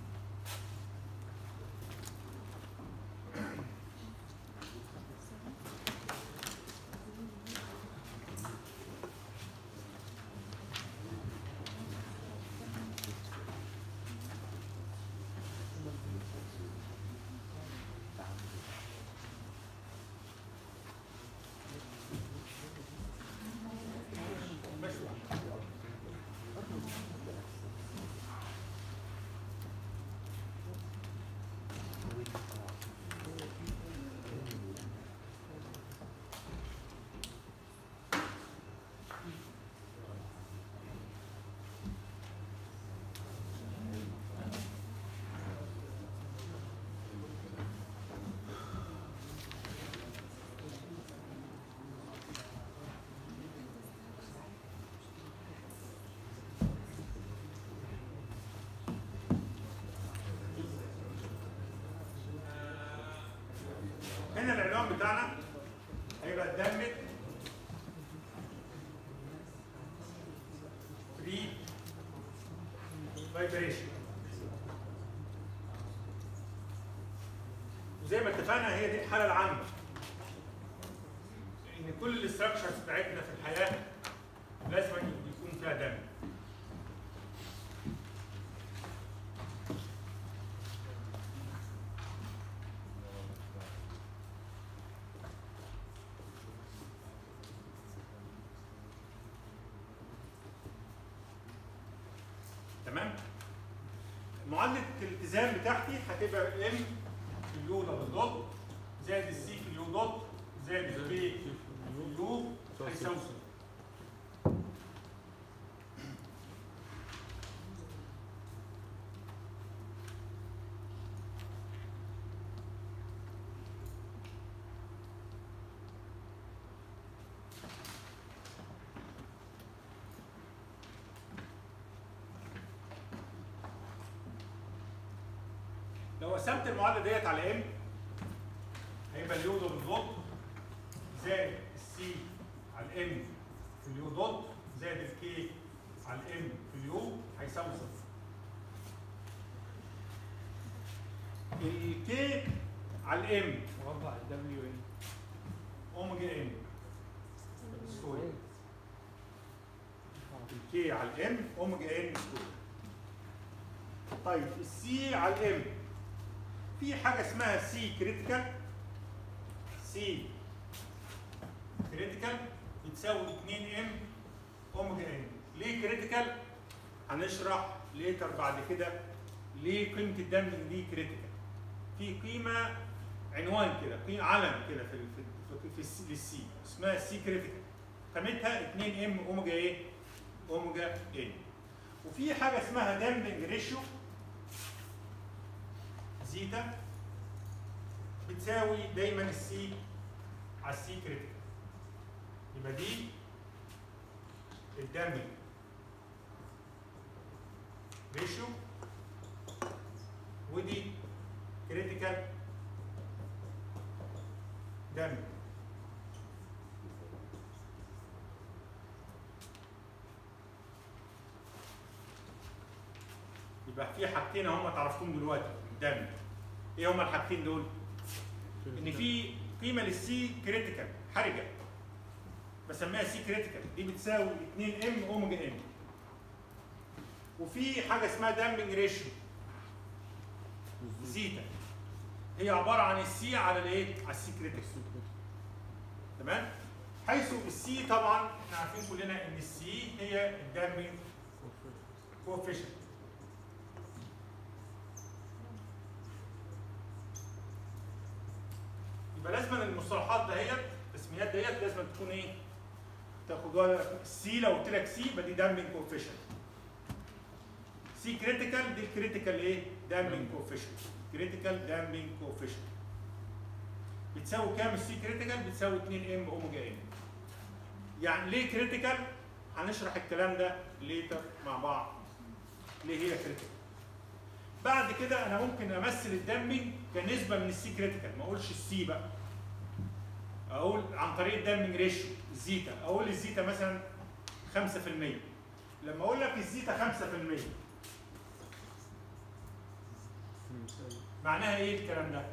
هنا العنوان بتاعنا هيبقى الدمج فري فايبريشن وزي ما اتفقنا هي دي الحاله العامه ان كل الاستراكشرز بتاعتنا في الحياه لازم يكون فيها دم تمام معادله الالتزام بتاعتي هتبقى ام في اليو دبل دوت زائد السي في اليو دوت زائد البي في اليو هيساوي صفر لو قسمت المعادله ديت على ام هيبقى اليو دوت دوت زائد السي على الام في اليو دوت زائد الكي على الام في اليو هيساوي صفر. الكي على الام مربع الدبليو ان اوميجا ام سكوير الكي على الام اوميجا ان سكوير طيب السي على الام في حاجه اسمها سي كريتيكال سي كريتيكال بتساوي 2 ام اوميجا ان ليه كريتيكال هنشرح ليتر بعد كده ليه قيمه الدم دي كريتيكال في قيمه عنوان كده قيمه علم كده في في في, في السي للسي اسمها سي كريتيكال قيمتها 2 ام اوميجا ايه اوميجا ان وفي حاجه اسمها دامبنج ريشيو زيتا بتساوي دايما السي على السي كريتيكال يبقى دي الدامبنج ريشيو ودي كريتيكال دامبنج يبقى في حاجتين هم تعرفتهم دلوقتي قدامي ايه هما الحاجتين دول؟ ان في قيمه للسي كريتيكال حرجه بسميها سي كريتيكال دي بتساوي 2 ام اوميجا ام وفي حاجه اسمها دامبنج ريشيو زيتا هي عباره عن السي على الايه؟ على السي كريتيكال تمام؟ حيث السي طبعا احنا عارفين كلنا ان السي هي الدامبنج كوفيشنت يبقى لازم المصطلحات دهيت التسميات ديت لازم تكون ايه؟ تاخدوها السي لو قلت لك سي يبقى دي دامبنج كوفيشنت سي كريتيكال دي الكريتيكال ايه؟ دامبنج كوفيشنت كريتيكال دامبنج كوفيشنت بتساوي كام السي كريتيكال بتساوي 2 ام اوميجا ان يعني ليه كريتيكال هنشرح الكلام ده ليتر مع بعض ليه هي كريتيكال بعد كده انا ممكن امثل الدمج كنسبه من السي كريتيكال ما اقولش السي بقى اقول عن طريق الدمج ريشيو الزيتا اقول الزيتا مثلا 5% لما اقول لك الزيتا 5% معناها ايه الكلام ده؟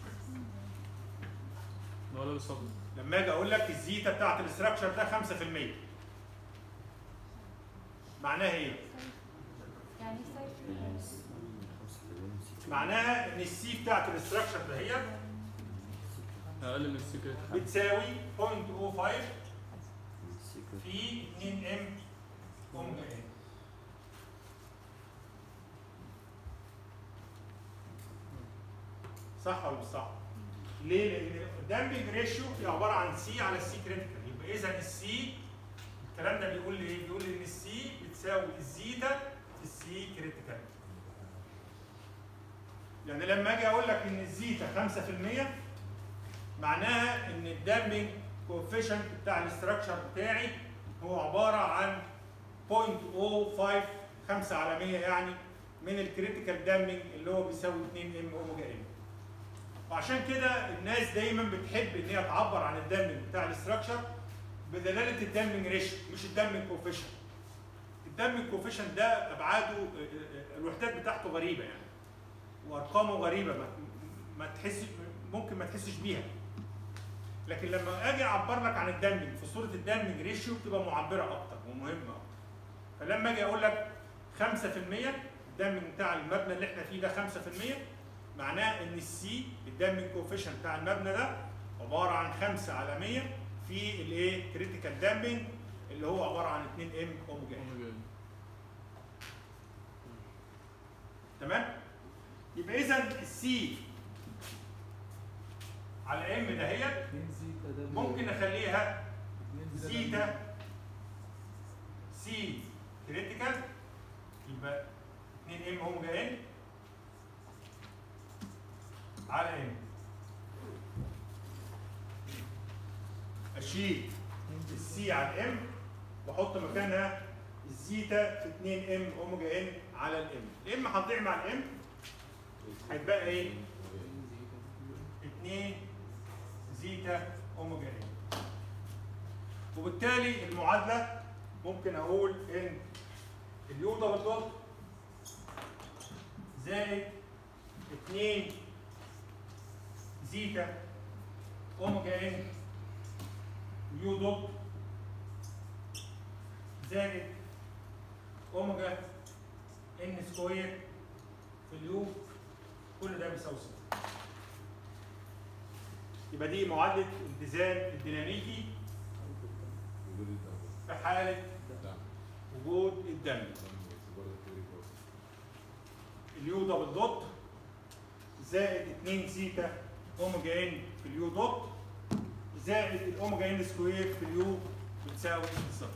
ولا بالصبر لما اجي اقول لك الزيتا بتاعت الاستراكشر ده 5% معناها ايه؟ يعني صفر معناها ان السي بتاعت الاستراكشر ده هي اقل من السيكريت بتساوي 0.05 في 2 ام اوميجا ان صح ولا مش صح؟ ليه؟ لان الدامبنج ريشيو هي عباره عن سي على السي كريتيكال يبقى اذا السي الكلام ده بيقول لي ايه؟ بيقول لي ان السي بتساوي الزيتا في السي كريتيكال يعني لما اجي اقول لك ان الزيتا 5% معناها ان الدامبنج كوفيشنت بتاع الاستراكشر بتاعي هو عباره عن 0.05 5 على 100 يعني من الكريتيكال دامبنج اللي هو بيساوي 2 ام اوميجا ام وعشان كده الناس دايما بتحب ان هي تعبر عن الدامبنج بتاع الاستراكشر بدلاله الدامبنج ريشيو مش الدامبنج كوفيشنت الدامبنج كوفيشنت ده ابعاده الوحدات بتاعته غريبه يعني وارقامه غريبه ما, ما تحس ممكن ما تحسش بيها لكن لما اجي اعبر لك عن الدامبنج في صوره الدامبنج ريشيو بتبقى معبره اكتر ومهمه اكتر فلما اجي اقول لك 5% الدامبنج بتاع المبنى اللي احنا فيه ده 5% معناه ان السي الدامبنج كوفيشنت بتاع المبنى ده عباره عن 5 على 100 في الايه كريتيكال دامبنج اللي هو عباره عن 2 ام اوميجا ان تمام يبقى اذا السي على ام دهيت ممكن نخليها زيتا سي كريتيكال يبقى 2 ام اوميجا ان على ام اشيل السي على الام واحط مكانها الزيتا في 2 ام اوميجا ان على الام الام هتضيع مع الام هيتبقى ايه 2 زيتا اوميجا ان وبالتالي المعادله ممكن اقول ان اليو دبل دوت زائد 2 زيتا اوميجا ان يو دوت زائد اوميجا ان سكوير في اليو كل ده بيساوي صفر يبقى دي معادله الاتزان الديناميكي وجود الدم في حاله الدم وجود الدم اليو دبل دوت زائد 2 سيتا اوميجا ان في اليو دوت زائد الاوميجا ان سكوير في اليو بتساوي صفر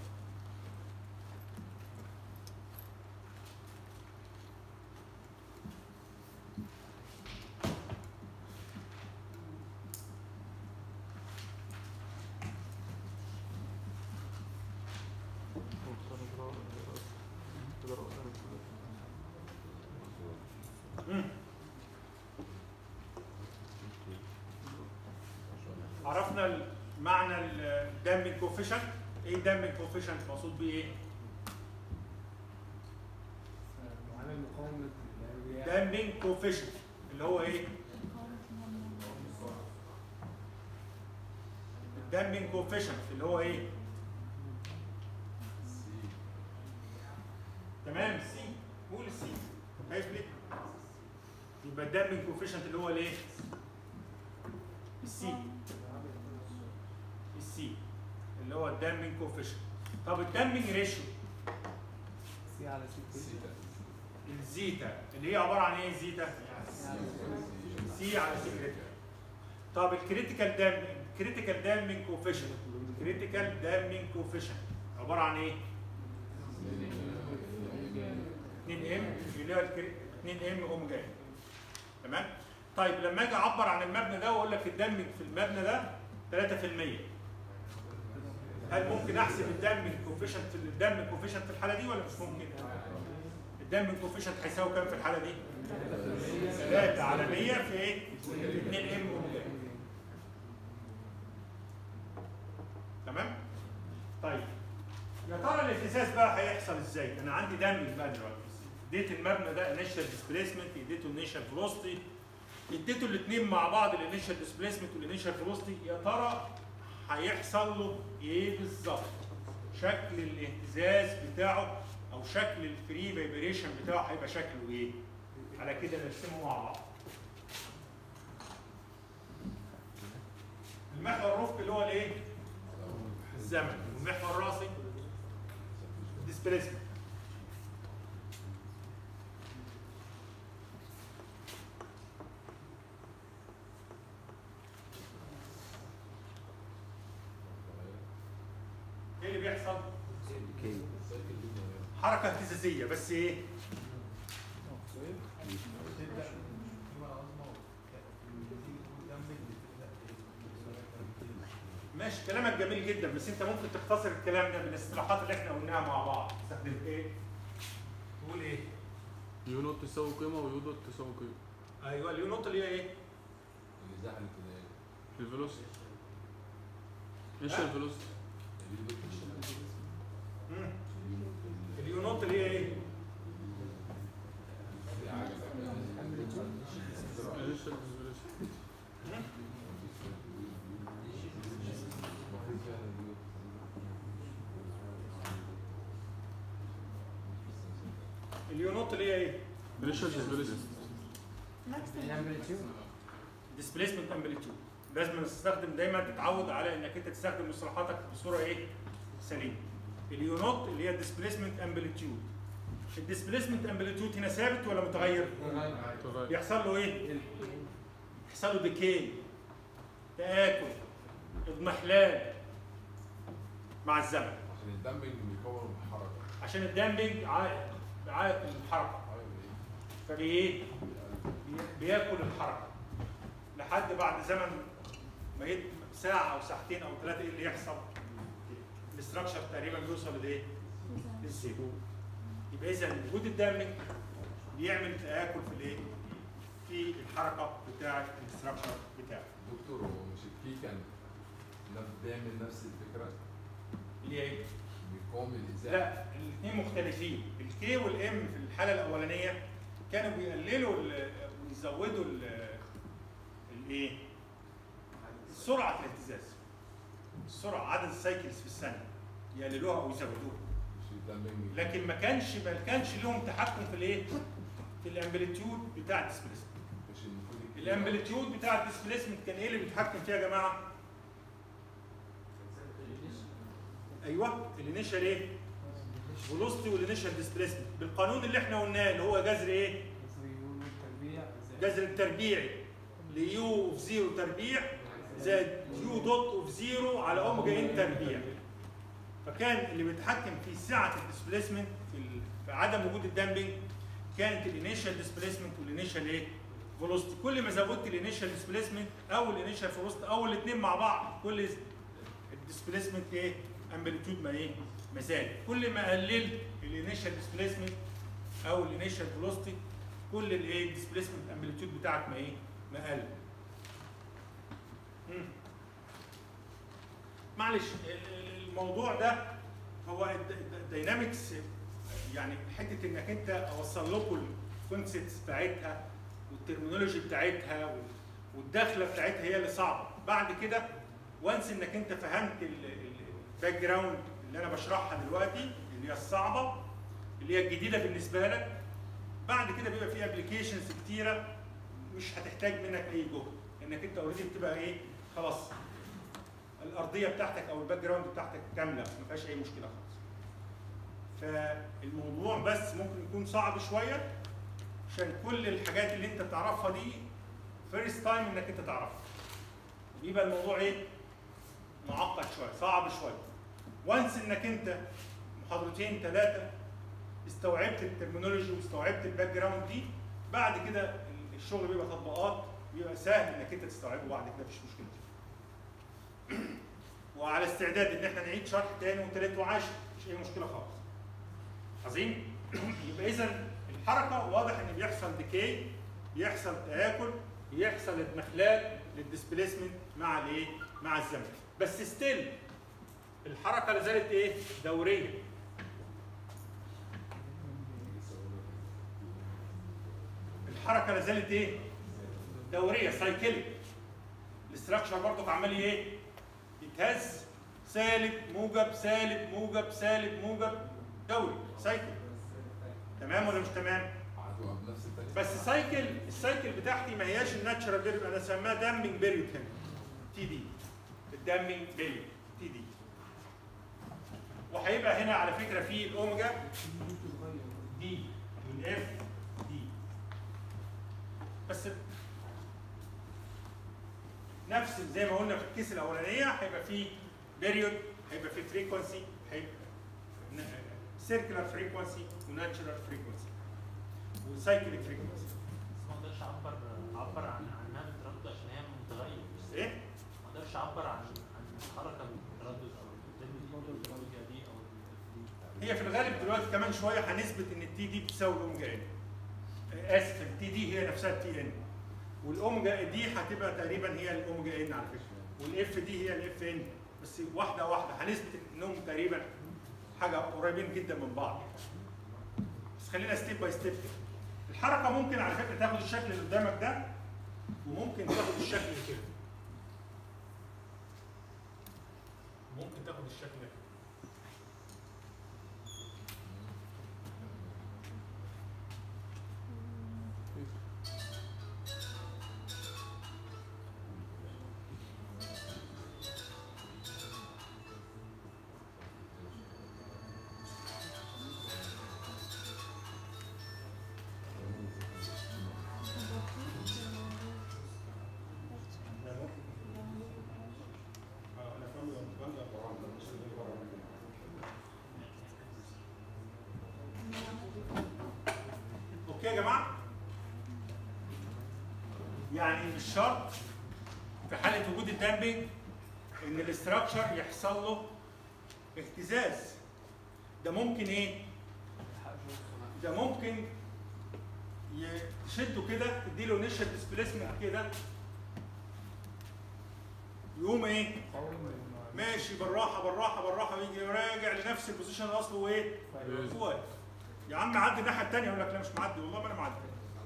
مم. عرفنا معنى الدامبنج كوفيشنت ايه الدامبنج كوفيشنت مقصود بيه ايه؟ معانا مقاومة الرياح دامبنج كوفيشنت اللي هو ايه؟ الدامبنج كوفيشنت اللي هو ايه؟ تمام سي قول السي خايف ليه؟ يبقى الدامبنج كوفيشنت اللي هو الايه؟ السي السي اللي هو الدامبنج كوفيشنت طب الدامبنج ريشيو سي على سي الزيتا اللي هي عباره عن ايه الزيتا؟ سي على سي كريتيكال طب الكريتيكال دام كريتيكال دامبنج كوفيشنت كريتيكال دامبنج كوفيشنت عباره عن ايه؟ 2 ام اللي هو 2 ام اوميجا ان تمام؟ طيب لما اجي اعبر عن المبنى ده واقول لك الدمج في المبنى ده 3% هل ممكن احسب الدمج كوفيشنت الدمج كوفيشنت في الحاله دي ولا مش ممكن؟ الدمج كوفيشنت هيساوي كام في الحاله دي؟ 3 على 100 في ايه؟ 2 ام اوميجا تمام؟ طيب يا ترى الاهتزاز بقى هيحصل ازاي؟ انا عندي دمج بقى دلوقتي اديت المبنى ده انيشال ديسبيسمنت اديته انيشال فيلوسيتي اديته الاثنين مع بعض الانيشال ديسبيسمنت والانيشال فيلوسيتي يا ترى هيحصل له ايه بالظبط؟ شكل الاهتزاز بتاعه او شكل الفري فايبريشن بتاعه هيبقى شكله ايه؟ على كده نرسمه مع بعض. المحور الرفق اللي هو الايه؟ الزمن والمحور الراسي ديسبيسمنت ايه اللي بيحصل؟ كي حركه اهتزازيه بس ايه؟ تبدا قيمه عظمى وتدمج ماشي كلامك جميل جدا بس انت ممكن تختصر الكلام ده بالاصطلاحات اللي احنا قلناها مع بعض تستخدم ايه؟ تقول ايه؟ يو نوت تساوي قيمه ويو دوت تساوي قيمه ايوه اليو نوت اللي هي ايه؟ الازاحه الابتدائيه الفيلوسيتي ايش الفيلوسيتي مم. اليو نوت اللي هي ايه؟ ايش الفيلوسيتي اليو نوت اللي هي ايه؟ ايش الفيلوسيتي الامبليتيود ديسبيسمنت امبليتيود لازم تستخدم دايما تتعود على انك انت تستخدم مصطلحاتك بصوره ايه؟ سليمه. اليو نوت اللي هي ديسبيسمنت امبليتيود. الديسبيسمنت امبليتيود هنا ثابت ولا متغير؟ تغير بيحصل له ايه؟ يحصل له ديكي تآكل اضمحلال مع الزمن عشان الدمج بيكون حركه عشان الدمبنج عائق عائق الحركه ايوه ايه فبي ايه؟ بي- بياكل الحركه لحد بعد زمن ما يت- ساعه او ساعتين او ثلاثه ايه اللي يحصل؟ الاستراكشر تقريبا بيوصل لايه؟ للزيرو يبقى اذا وجود الدمج بيعمل تآكل في الايه؟ في الحركه بتاعه الاستراكشر بتاعه دكتور هو مش الكي كان نف- بيعمل نفس الفكره اللي هي ايه؟ بيقاوم الازاحه لا الاثنين مختلفين الكي والام في الحاله الاولانيه كانوا بيقللوا ال- ويزودوا ال- الايه سرعه الاهتزاز السرعه عدد السايكلز في الثانيه يقللوها او يزودوها مش الدمج لكن ما كانش ما كانش لهم تحكم في الايه في الامبليتيود بتاع الديسبيسمنت مش المفروض الكي- الامبليتيود بتاع الديسبيسمنت كان ايه اللي بيتحكم فيها يا جماعه ايوه الانيشال ايه فيلوسيتي والانيشال ديسبيسمنت بالقانون اللي احنا قلناه اللي هو جذر ايه جذر التربيعي ليو اوف زيرو تربيع زائد يو دوت اوف زيرو على اوميجا ان تربيع فكان اللي بيتحكم في سعه الديسبيسمنت في, ال- في عدم وجود الدامبنج كانت الانيشال ديسبيسمنت والانيشال ايه فيلوسيتي كل ما زودت الانيشال ديسبيسمنت او الانيشال فيلوسيتي او الاثنين مع بعض كل الديسبيسمنت ايه امبليتيود ما ايه ما زاد كل ما قللت الانيشال ديسبيسمنت او الانيشال فيلوسيتي كل الايه الديسبيسمنت امبليتيود بتاعك ما ايه ما قل مم. معلش ال- ال- الموضوع ده هو الداينامكس يعني حته انك انت اوصل لكم الكونسبتس بتاعتها والترمينولوجي بتاعتها وال- والدخله بتاعتها هي اللي صعبه بعد كده وانس انك انت فهمت الباك جراوند اللي انا بشرحها دلوقتي اللي هي الصعبه اللي هي الجديده بالنسبه لك بعد كده بيبقى في ابلكيشنز كتيره مش هتحتاج منك اي جهد انك انت اوريدي بتبقى ايه خلاص الارضيه بتاعتك او الباك جراوند بتاعتك كامله ما فيهاش اي مشكله خالص فالموضوع بس ممكن يكون صعب شويه عشان كل الحاجات اللي انت بتعرفها دي فيرست تايم انك انت تعرفها بيبقى الموضوع ايه معقد شويه صعب شويه وانس انك انت محاضرتين ثلاثه استوعبت الترمينولوجي واستوعبت الباك جراوند دي بعد كده الشغل بيبقى تطبيقات بيبقى سهل انك انت تستوعبه بعد كده مفيش مشكله وعلى استعداد ان احنا نعيد شرح تاني وتالت وعاشر مش اي مشكله خالص عظيم يبقى اذا الحركه واضح ان بيحصل ديكي بيحصل تاكل بيحصل اضمحلال للديسبيسمنت مع الايه مع الزمن بس ستيل الحركه لازالت ايه دوريه الحركه لازالت ايه دوريه سايكليك الاستراكشر برضك عمال ايه يتهز سالب موجب سالب موجب سالب موجب دوري سايكل تمام ولا مش تمام هتبقى بنفس التاريخ بس سايكل السايكل بتاعتي ما هياش الناتشرال بيريود انا سماها دامبنج بيريود هنا تي دي الدامبنج بيريود تي دي وهيبقى هنا على فكره في الاوميجا دي والاف دي بس نفس زي ما قلنا في الكيس الاولانيه هيبقى في بيريود هيبقى في فريكونسي هيبقى سيركلر فريكونسي وناتشرال فريكونسي وسايكليك فريكونسي ما اقدرش اعبر اعبر عن عنها بالتردد عشان هي متغير مش ايه؟ ما اقدرش اعبر عن عن الحركه بالتردد او التردد دي او دي هي في الغالب دلوقتي كمان شويه هنثبت ان التي دي بتساوي الاوميجا ان اسف التي دي هي نفسها التي ان والاوميجا دي هتبقى تقريبا هي الاوميجا ان على فكره والاف دي هي الاف ان بس واحده واحده هنثبت انهم تقريبا حاجه قريبين جدا من بعض بس خلينا ستيب باي ستيب الحركه ممكن على فكره تاخد الشكل اللي قدامك ده وممكن تاخد الشكل كده ممكن تاخد الشكل ده اوكي يا جماعه يعني مش شرط في حاله وجود الدامبنج ان الاستراكشر يحصل له اهتزاز ده ممكن ايه ده ممكن تشده كده تديله انيشال ديسبيسمنت كده يقوم ايه ماشي بالراحه بالراحه بالراحه ويجي راجع لنفس البوزيشن الاصلي وايه واقف يا عم عدي الناحيه الثانيه يقول لك لا مش معدي والله ما انا معدي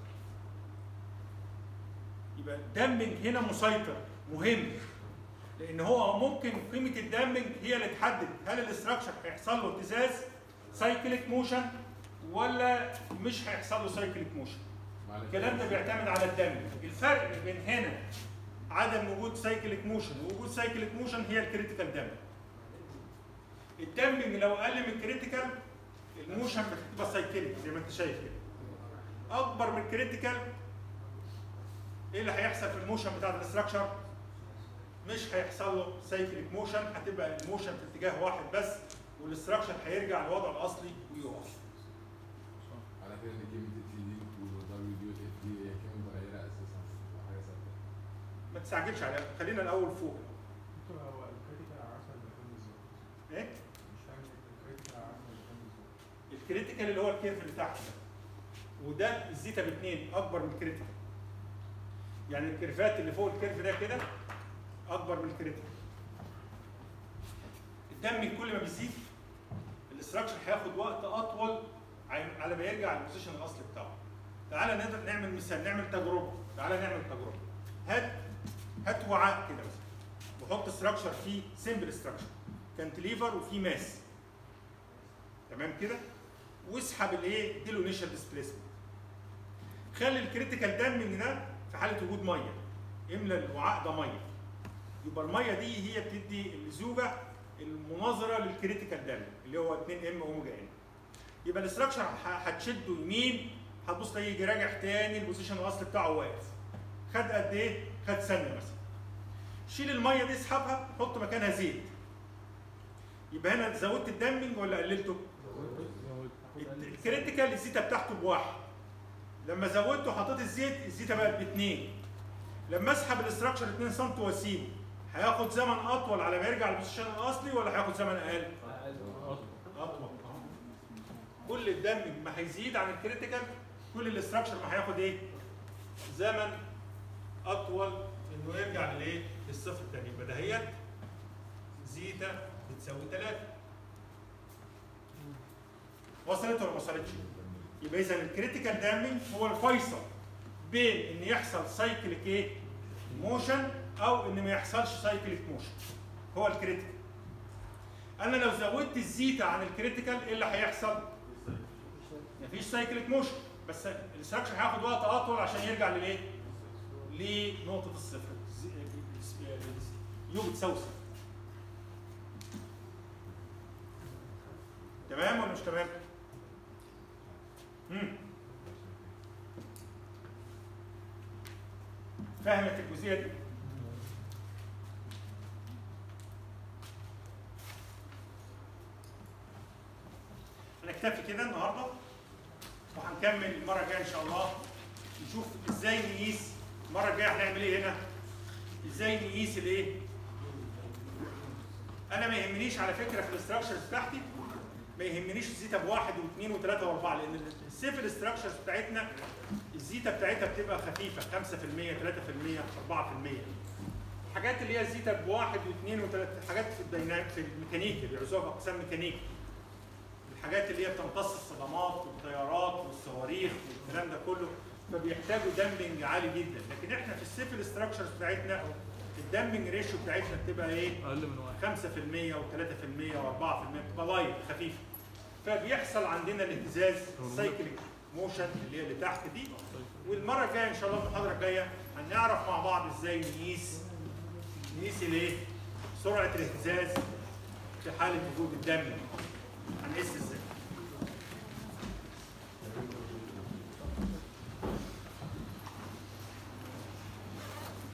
يبقى الدامبنج هنا مسيطر مهم لان هو ممكن قيمه الدامبنج هي اللي تحدد هل الاستراكشر هيحصل له اهتزاز سايكليك موشن ولا مش هيحصل له سايكليك موشن الكلام ده بيعتمد على الدامبنج الفرق بين هنا عدم وجود سايكليك موشن ووجود سايكليك موشن هي الكريتيكال دامبنج الدامبنج لو اقل من الكريتيكال الموشن بتبقى سايكليك زي ما انت شايف كده اكبر من الكريتيكال ايه اللي هيحصل في الموشن بتاع الاستراكشر مش هيحصل له سايكليك موشن هتبقى الموشن في اتجاه واحد بس والاستراكشر هيرجع لوضعه الاصلي ويقف على كده ان كلمه التي دي والدبليو دي والاف دي هي كلمه متغيره اساسا مش حاجه ثابته ما تستعجلش عليها خلينا الاول فوق دكتور هو الكريتيكال عارفه المكان بالظبط ايه مش فاهم الكريتيكال عارفه المكان بالظبط الكريتيكال اللي هو الكيرف اللي تحت ده وده الزيتا باثنين اكبر من الكريتيكال يعني الكيرفات اللي فوق الكيرف ده كده اكبر من الكريتيكال الدم كل ما بيزيد الاستراكشر هياخد وقت اطول عن- على ما يرجع للبوزيشن الاصلي بتاعه تعالى نقدر نعمل مثال نعمل تجربه تعالى نعمل تجربه هات هات وعاء كده مثلا وحط استراكشر فيه سمبل استراكشر كانتليفر وفيه ماس تمام كده واسحب الايه اديله انيشال ديسبيسمنت خلي الكريتيكال دامنج ده في حاله وجود ميه املى الوعاء ده ميه يبقى الميه دي هي بتدي الزوجه المناظره للكريتيكال دامنج اللي هو 2 ام اوميجا ان يبقى الاستراكشر ه- هتشده يمين هتبص تلاقيه يجي راجع تاني البوزيشن الاصلي بتاعه واقف خد قد ايه؟ خد ثانيه مثلا شيل الميه دي اسحبها حط مكانها زيت يبقى هنا زودت الدامنج ولا قللته؟ الكريتيكال الزيتا بتاعته بواحد لما زودته حطيت الزيت الزيتا بقت باثنين لما اسحب الاستراكشر 2 سم واسيبه هياخد زمن اطول على ما يرجع للبوزيشن الاصلي ولا هياخد زمن اقل؟ اطول كل الدم ما هيزيد عن الكريتيكال كل الاستراكشر ما هياخد ايه؟ زمن اطول انه يرجع للايه؟ للصفر تاني يبقى دهيت زيتا بتساوي 3 وصلت ولا ما وصلتش؟ يبقى اذا الكريتيكال دامج هو الفيصل بين ان يحصل سايكليك ايه؟ موشن او ان ما يحصلش سايكليك موشن هو الكريتيكال انا لو زودت الزيتا عن الكريتيكال ايه اللي هيحصل؟ مفيش سايكليك موشن بس الاستراكشر هياخد وقت اطول عشان يرجع للايه؟ لنقطة الصفر زي- يو بتساوي صفر تمام ولا مش تمام؟ مم. فهمت الجزئية دي؟ هنكتفي كده النهارده وهنكمل المره الجايه ان شاء الله نشوف ازاي نقيس المره الجايه هنعمل ايه هنا ازاي نقيس الايه انا ما يهمنيش على فكره في الاستراكشرز بتاعتي ما يهمنيش الزيتا بواحد واثنين وثلاثه واربعه لان السيفل ستراكشرز بتاعتنا الزيتا بتاعتها بتبقى خفيفه 5% 3% 4% الحاجات اللي هي الزيتا بواحد واثنين وثلاثه حاجات في الديناميك في الميكانيكي بيعزوها في اقسام ميكانيكي الحاجات اللي هي بتمتص الصدمات والطيارات والصواريخ والكلام ده كله فبيحتاجوا دامبنج عالي جدا لكن احنا في السيفل ستراكشرز بتاعتنا الدامبنج ريشيو بتاعتنا بتبقى ايه؟ اقل من واحد 5% و3% و4% بتبقى لايت خفيفه فبيحصل عندنا الاهتزاز السايكليك موشن اللي هي اللي تحت دي والمره الجايه ان شاء الله المحاضره الجايه هنعرف مع بعض ازاي نقيس نقيس الايه؟ سرعه الاهتزاز في حاله وجود الدم هنقيس